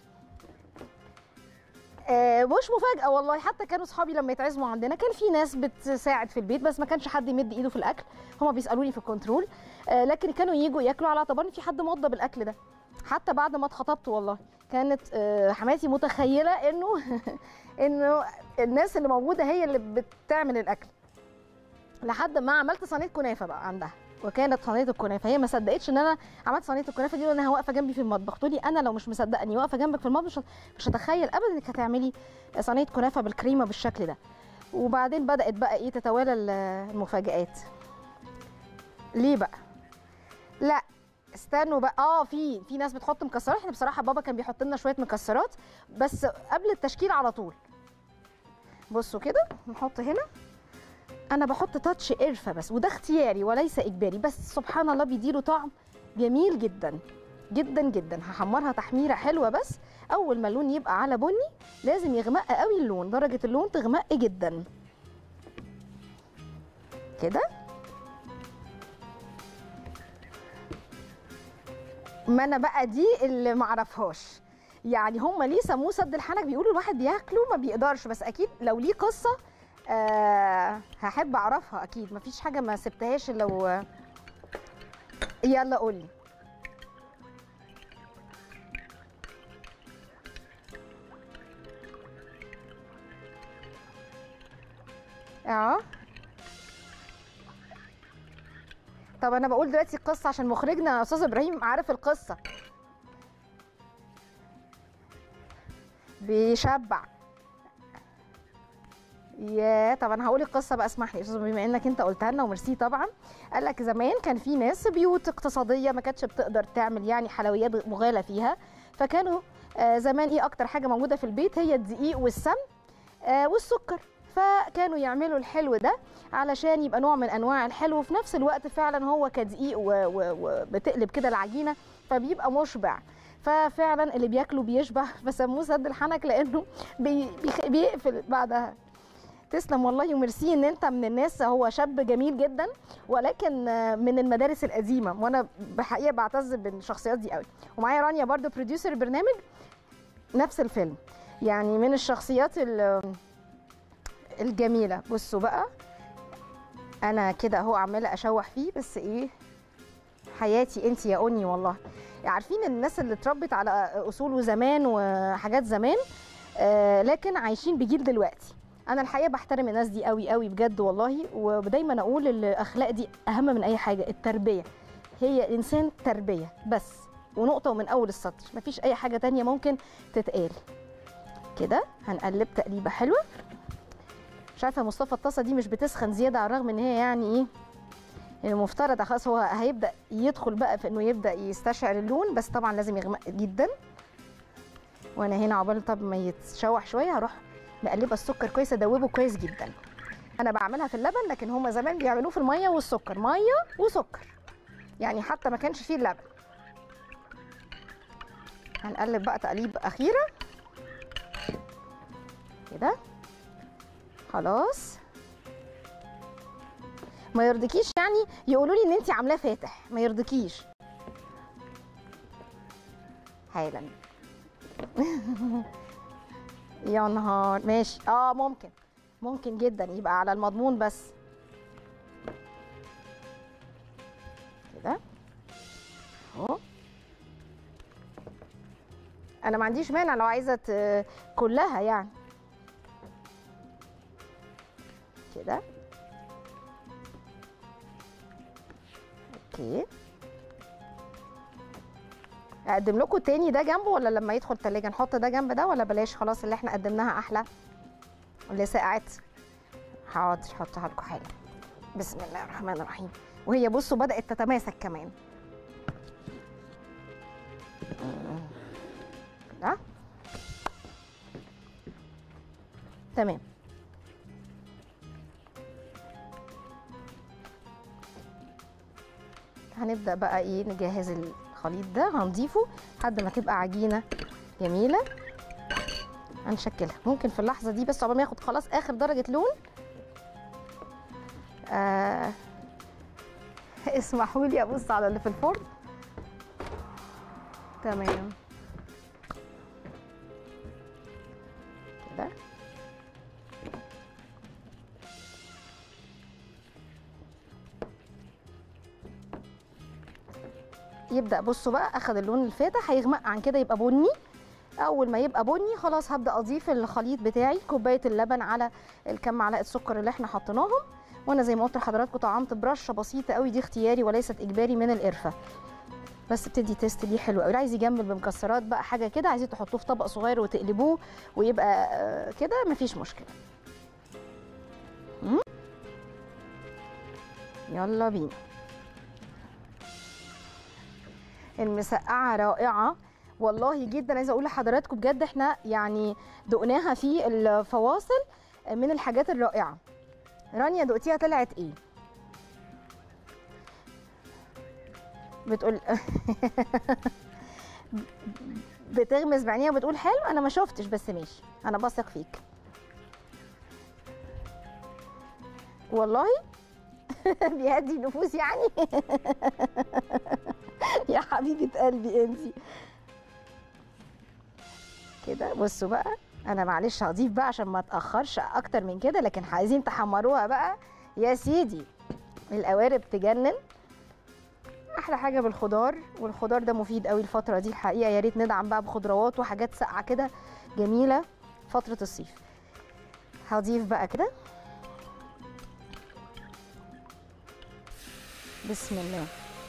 آه، مش مفاجاه والله حتى كانوا اصحابي لما يتعزموا عندنا كان في ناس بتساعد في البيت بس ما كانش حد يمد ايده في الاكل هما بيسالوني في الكنترول آه، لكن كانوا يجوا ياكلوا على اعتبار ان في حد موضب الاكل ده حتى بعد ما اتخطبت والله كانت آه، حماتي متخيله انه انه الناس اللي موجوده هي اللي بتعمل الاكل لحد ما عملت صينيه كنافه بقى عندها وكانت صينيه الكنافه هي ما صدقتش ان انا عملت صينيه الكنافه دي وانها واقفه جنبي في المطبخ تقول لي انا لو مش مصدقه اني واقفه جنبك في المطبخ مش مش هتخيل ابدا انك هتعملي صينيه كنافه بالكريمه بالشكل ده وبعدين بدات بقى ايه تتوالى ال- المفاجآت ليه بقى لا استنوا بقى اه في في ناس بتحط مكسرات احنا بصراحه بابا كان بيحط لنا شويه مكسرات بس قبل التشكيل على طول بصوا كده نحط هنا انا بحط تاتش قرفه بس وده اختياري وليس اجباري بس سبحان الله بيديله طعم جميل جدا جدا جدا هحمرها تحميره حلوه بس اول ما اللون يبقى على بني لازم يغمق قوي اللون درجه اللون تغمق جدا كده ما انا بقى دي اللي معرفهاش يعني هم ليه سموه سد الحنك بيقولوا الواحد بياكله ما بيقدرش بس اكيد لو ليه قصه آه هحب اعرفها اكيد مفيش حاجه ما سبتهاش الا لو يلا قولي اه طب انا بقول دلوقتي القصه عشان مخرجنا استاذ ابراهيم عارف القصه بيشبع يا طب انا هقول القصه بقى اسمح لي يا استاذ بما انك انت قلتها لنا وميرسي طبعا قال لك زمان كان في ناس بيوت اقتصاديه ما كانتش بتقدر تعمل يعني حلويات مغالى فيها فكانوا آه، زمان ايه اكتر حاجه موجوده في البيت هي الدقيق والسمن آه، والسكر فكانوا يعملوا الحلو ده علشان يبقى نوع من انواع الحلو وفي نفس الوقت فعلا هو كدقيق و- و- وبتقلب كده العجينه فبيبقى مشبع ففعلا اللي بياكله بيشبع فسموه سد الحنك لانه بي بيخ- بيقفل بعدها تسلم والله وميرسي ان انت من الناس هو شاب جميل جدا ولكن آه، من المدارس القديمه وانا بحقيقه بعتز بالشخصيات دي قوي ومعايا رانيا برضو بروديوسر البرنامج نفس الفيلم يعني من الشخصيات ال- الجميله بصوا بقى انا كده اهو عماله اشوح فيه بس ايه حياتي انت يا اني والله عارفين الناس اللي اتربت على اصول زمان وحاجات زمان آه لكن عايشين بجيل دلوقتي انا الحقيقه بحترم الناس دي قوي قوي بجد والله ودايما اقول الاخلاق دي اهم من اي حاجه التربيه هي الانسان تربيه بس ونقطه ومن اول السطر مفيش اي حاجه تانية ممكن تتقال كده هنقلب تقليبه حلوه مش عارفه يا مصطفى الطاسه دي مش بتسخن زياده على الرغم ان هي يعني ايه المفترض خلاص هو هيبدا يدخل بقى في انه يبدا يستشعر اللون بس طبعا لازم يغمق جدا وانا هنا عقبال طب ما يتشوح شويه هروح مقلبه السكر كويس ادوبه كويس جدا انا بعملها في اللبن لكن هما زمان بيعملوه في الميه والسكر ميه وسكر يعني حتى ما كانش فيه اللبن هنقلب بقى تقليب اخيره كده خلاص ما يرضكيش يعني يقولوا لي ان انت عاملاه فاتح ما يرضكيش حالا يا نهار ماشي اه ممكن ممكن جدا يبقى على المضمون بس كده اهو انا ما عنديش مانع لو عايزه ت- كلها يعني كده اوكي اقدم لكم تاني ده جنبه ولا لما يدخل التلاجة نحط ده جنب ده ولا بلاش خلاص اللي احنا قدمناها احلى اللي سقعت حاضر هحطها لكم حالا بسم الله الرحمن الرحيم وهي بصوا بدأت تتماسك كمان ده تمام هنبدأ بقى ايه نجهز الخليط ده هنضيفه لحد ما تبقى عجينة جميلة هنشكلها ممكن في اللحظة دي بس عقبال ما ياخد خلاص آخر درجة لون آه اسمحوا لي ابص على اللي في الفرن تمام كده يبدا بصوا بقى اخد اللون الفاتح هيغمق عن كده يبقى بني اول ما يبقى بني خلاص هبدا اضيف الخليط بتاعي كوبايه اللبن على الكم معلقه سكر اللي احنا حطيناهم وانا زي ما قلت لحضراتكم طعمت برشه بسيطه قوي دي اختياري وليست اجباري من القرفه بس بتدي تيست ليه حلو قوي عايز يجمل بمكسرات بقى حاجه كده عايزين تحطوه في طبق صغير وتقلبوه ويبقى آه، كده مفيش مشكله مم؟ يلا بينا المسقعه رائعه والله جدا عايزه اقول لحضراتكم بجد احنا يعني دقناها في الفواصل من الحاجات الرائعه رانيا دقتيها طلعت ايه بتقول بتغمز بعينيها وبتقول حلو انا ما شفتش بس ماشي انا بثق فيك والله بيهدي النفوس يعني يا حبيبه قلبي انتي كده بصوا بقى انا معلش هضيف بقى عشان ما اتاخرش اكتر من كده لكن عايزين تحمروها بقى يا سيدي القوارب تجنن احلى حاجه بالخضار والخضار ده مفيد قوي الفتره دي الحقيقه يا ريت ندعم بقى بخضروات وحاجات ساقعه كده جميله فتره الصيف هضيف بقى كده بسم الله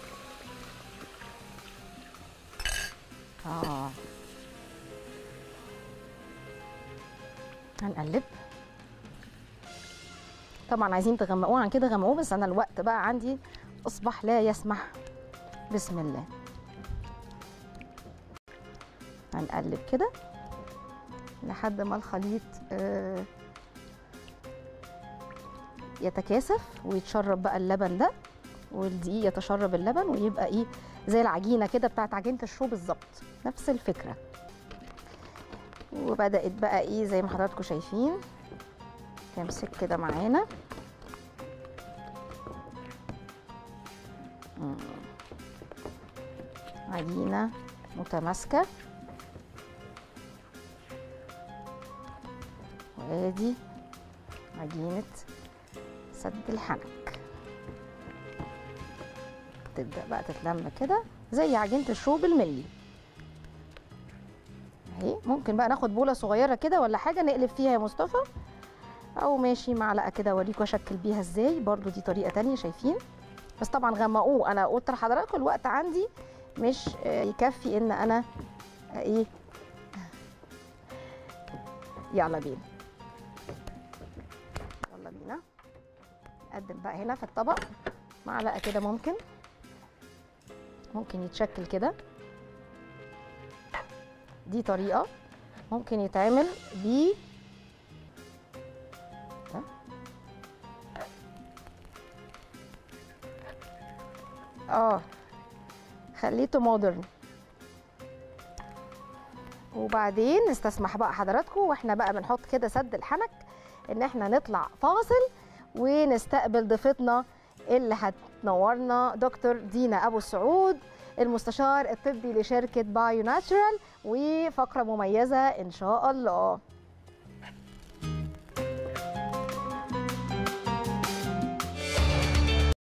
اه هنقلب طبعا عايزين تغمقوه عن كده غمقوه بس انا الوقت بقى عندي اصبح لا يسمح بسم الله هنقلب كده لحد ما الخليط آه، يتكاثف ويتشرب بقى اللبن ده والدقيق يتشرب اللبن ويبقى ايه زي العجينه كده بتاعت عجينه الشو بالظبط نفس الفكره وبدات بقى ايه زي ما حضراتكم شايفين تمسك كده معانا مم. عجينه متماسكه وادي عجينه سد الحنك تبدا بقى تتلم كده زي عجينه الشو بالملي اهي ممكن بقى ناخد بوله صغيره كده ولا حاجه نقلب فيها يا مصطفى او ماشي معلقه كده اوريكم اشكل بيها ازاي برضو دي طريقه تانية شايفين بس طبعا غمقوه انا قلت لحضراتكم الوقت عندي مش آه، يكفي ان انا آه، ايه يلا بينا يلا بينا نقدم بقى هنا في الطبق معلقه كده ممكن ممكن يتشكل كده دي طريقه ممكن يتعمل ب ده. اه خليته مودرن وبعدين نستسمح بقى حضراتكم واحنا بقى بنحط كده سد الحنك ان احنا نطلع فاصل ونستقبل ضيفتنا اللي هتنورنا دكتور دينا ابو السعود المستشار الطبي لشركه بايو ناتشورال وفقره مميزه ان شاء الله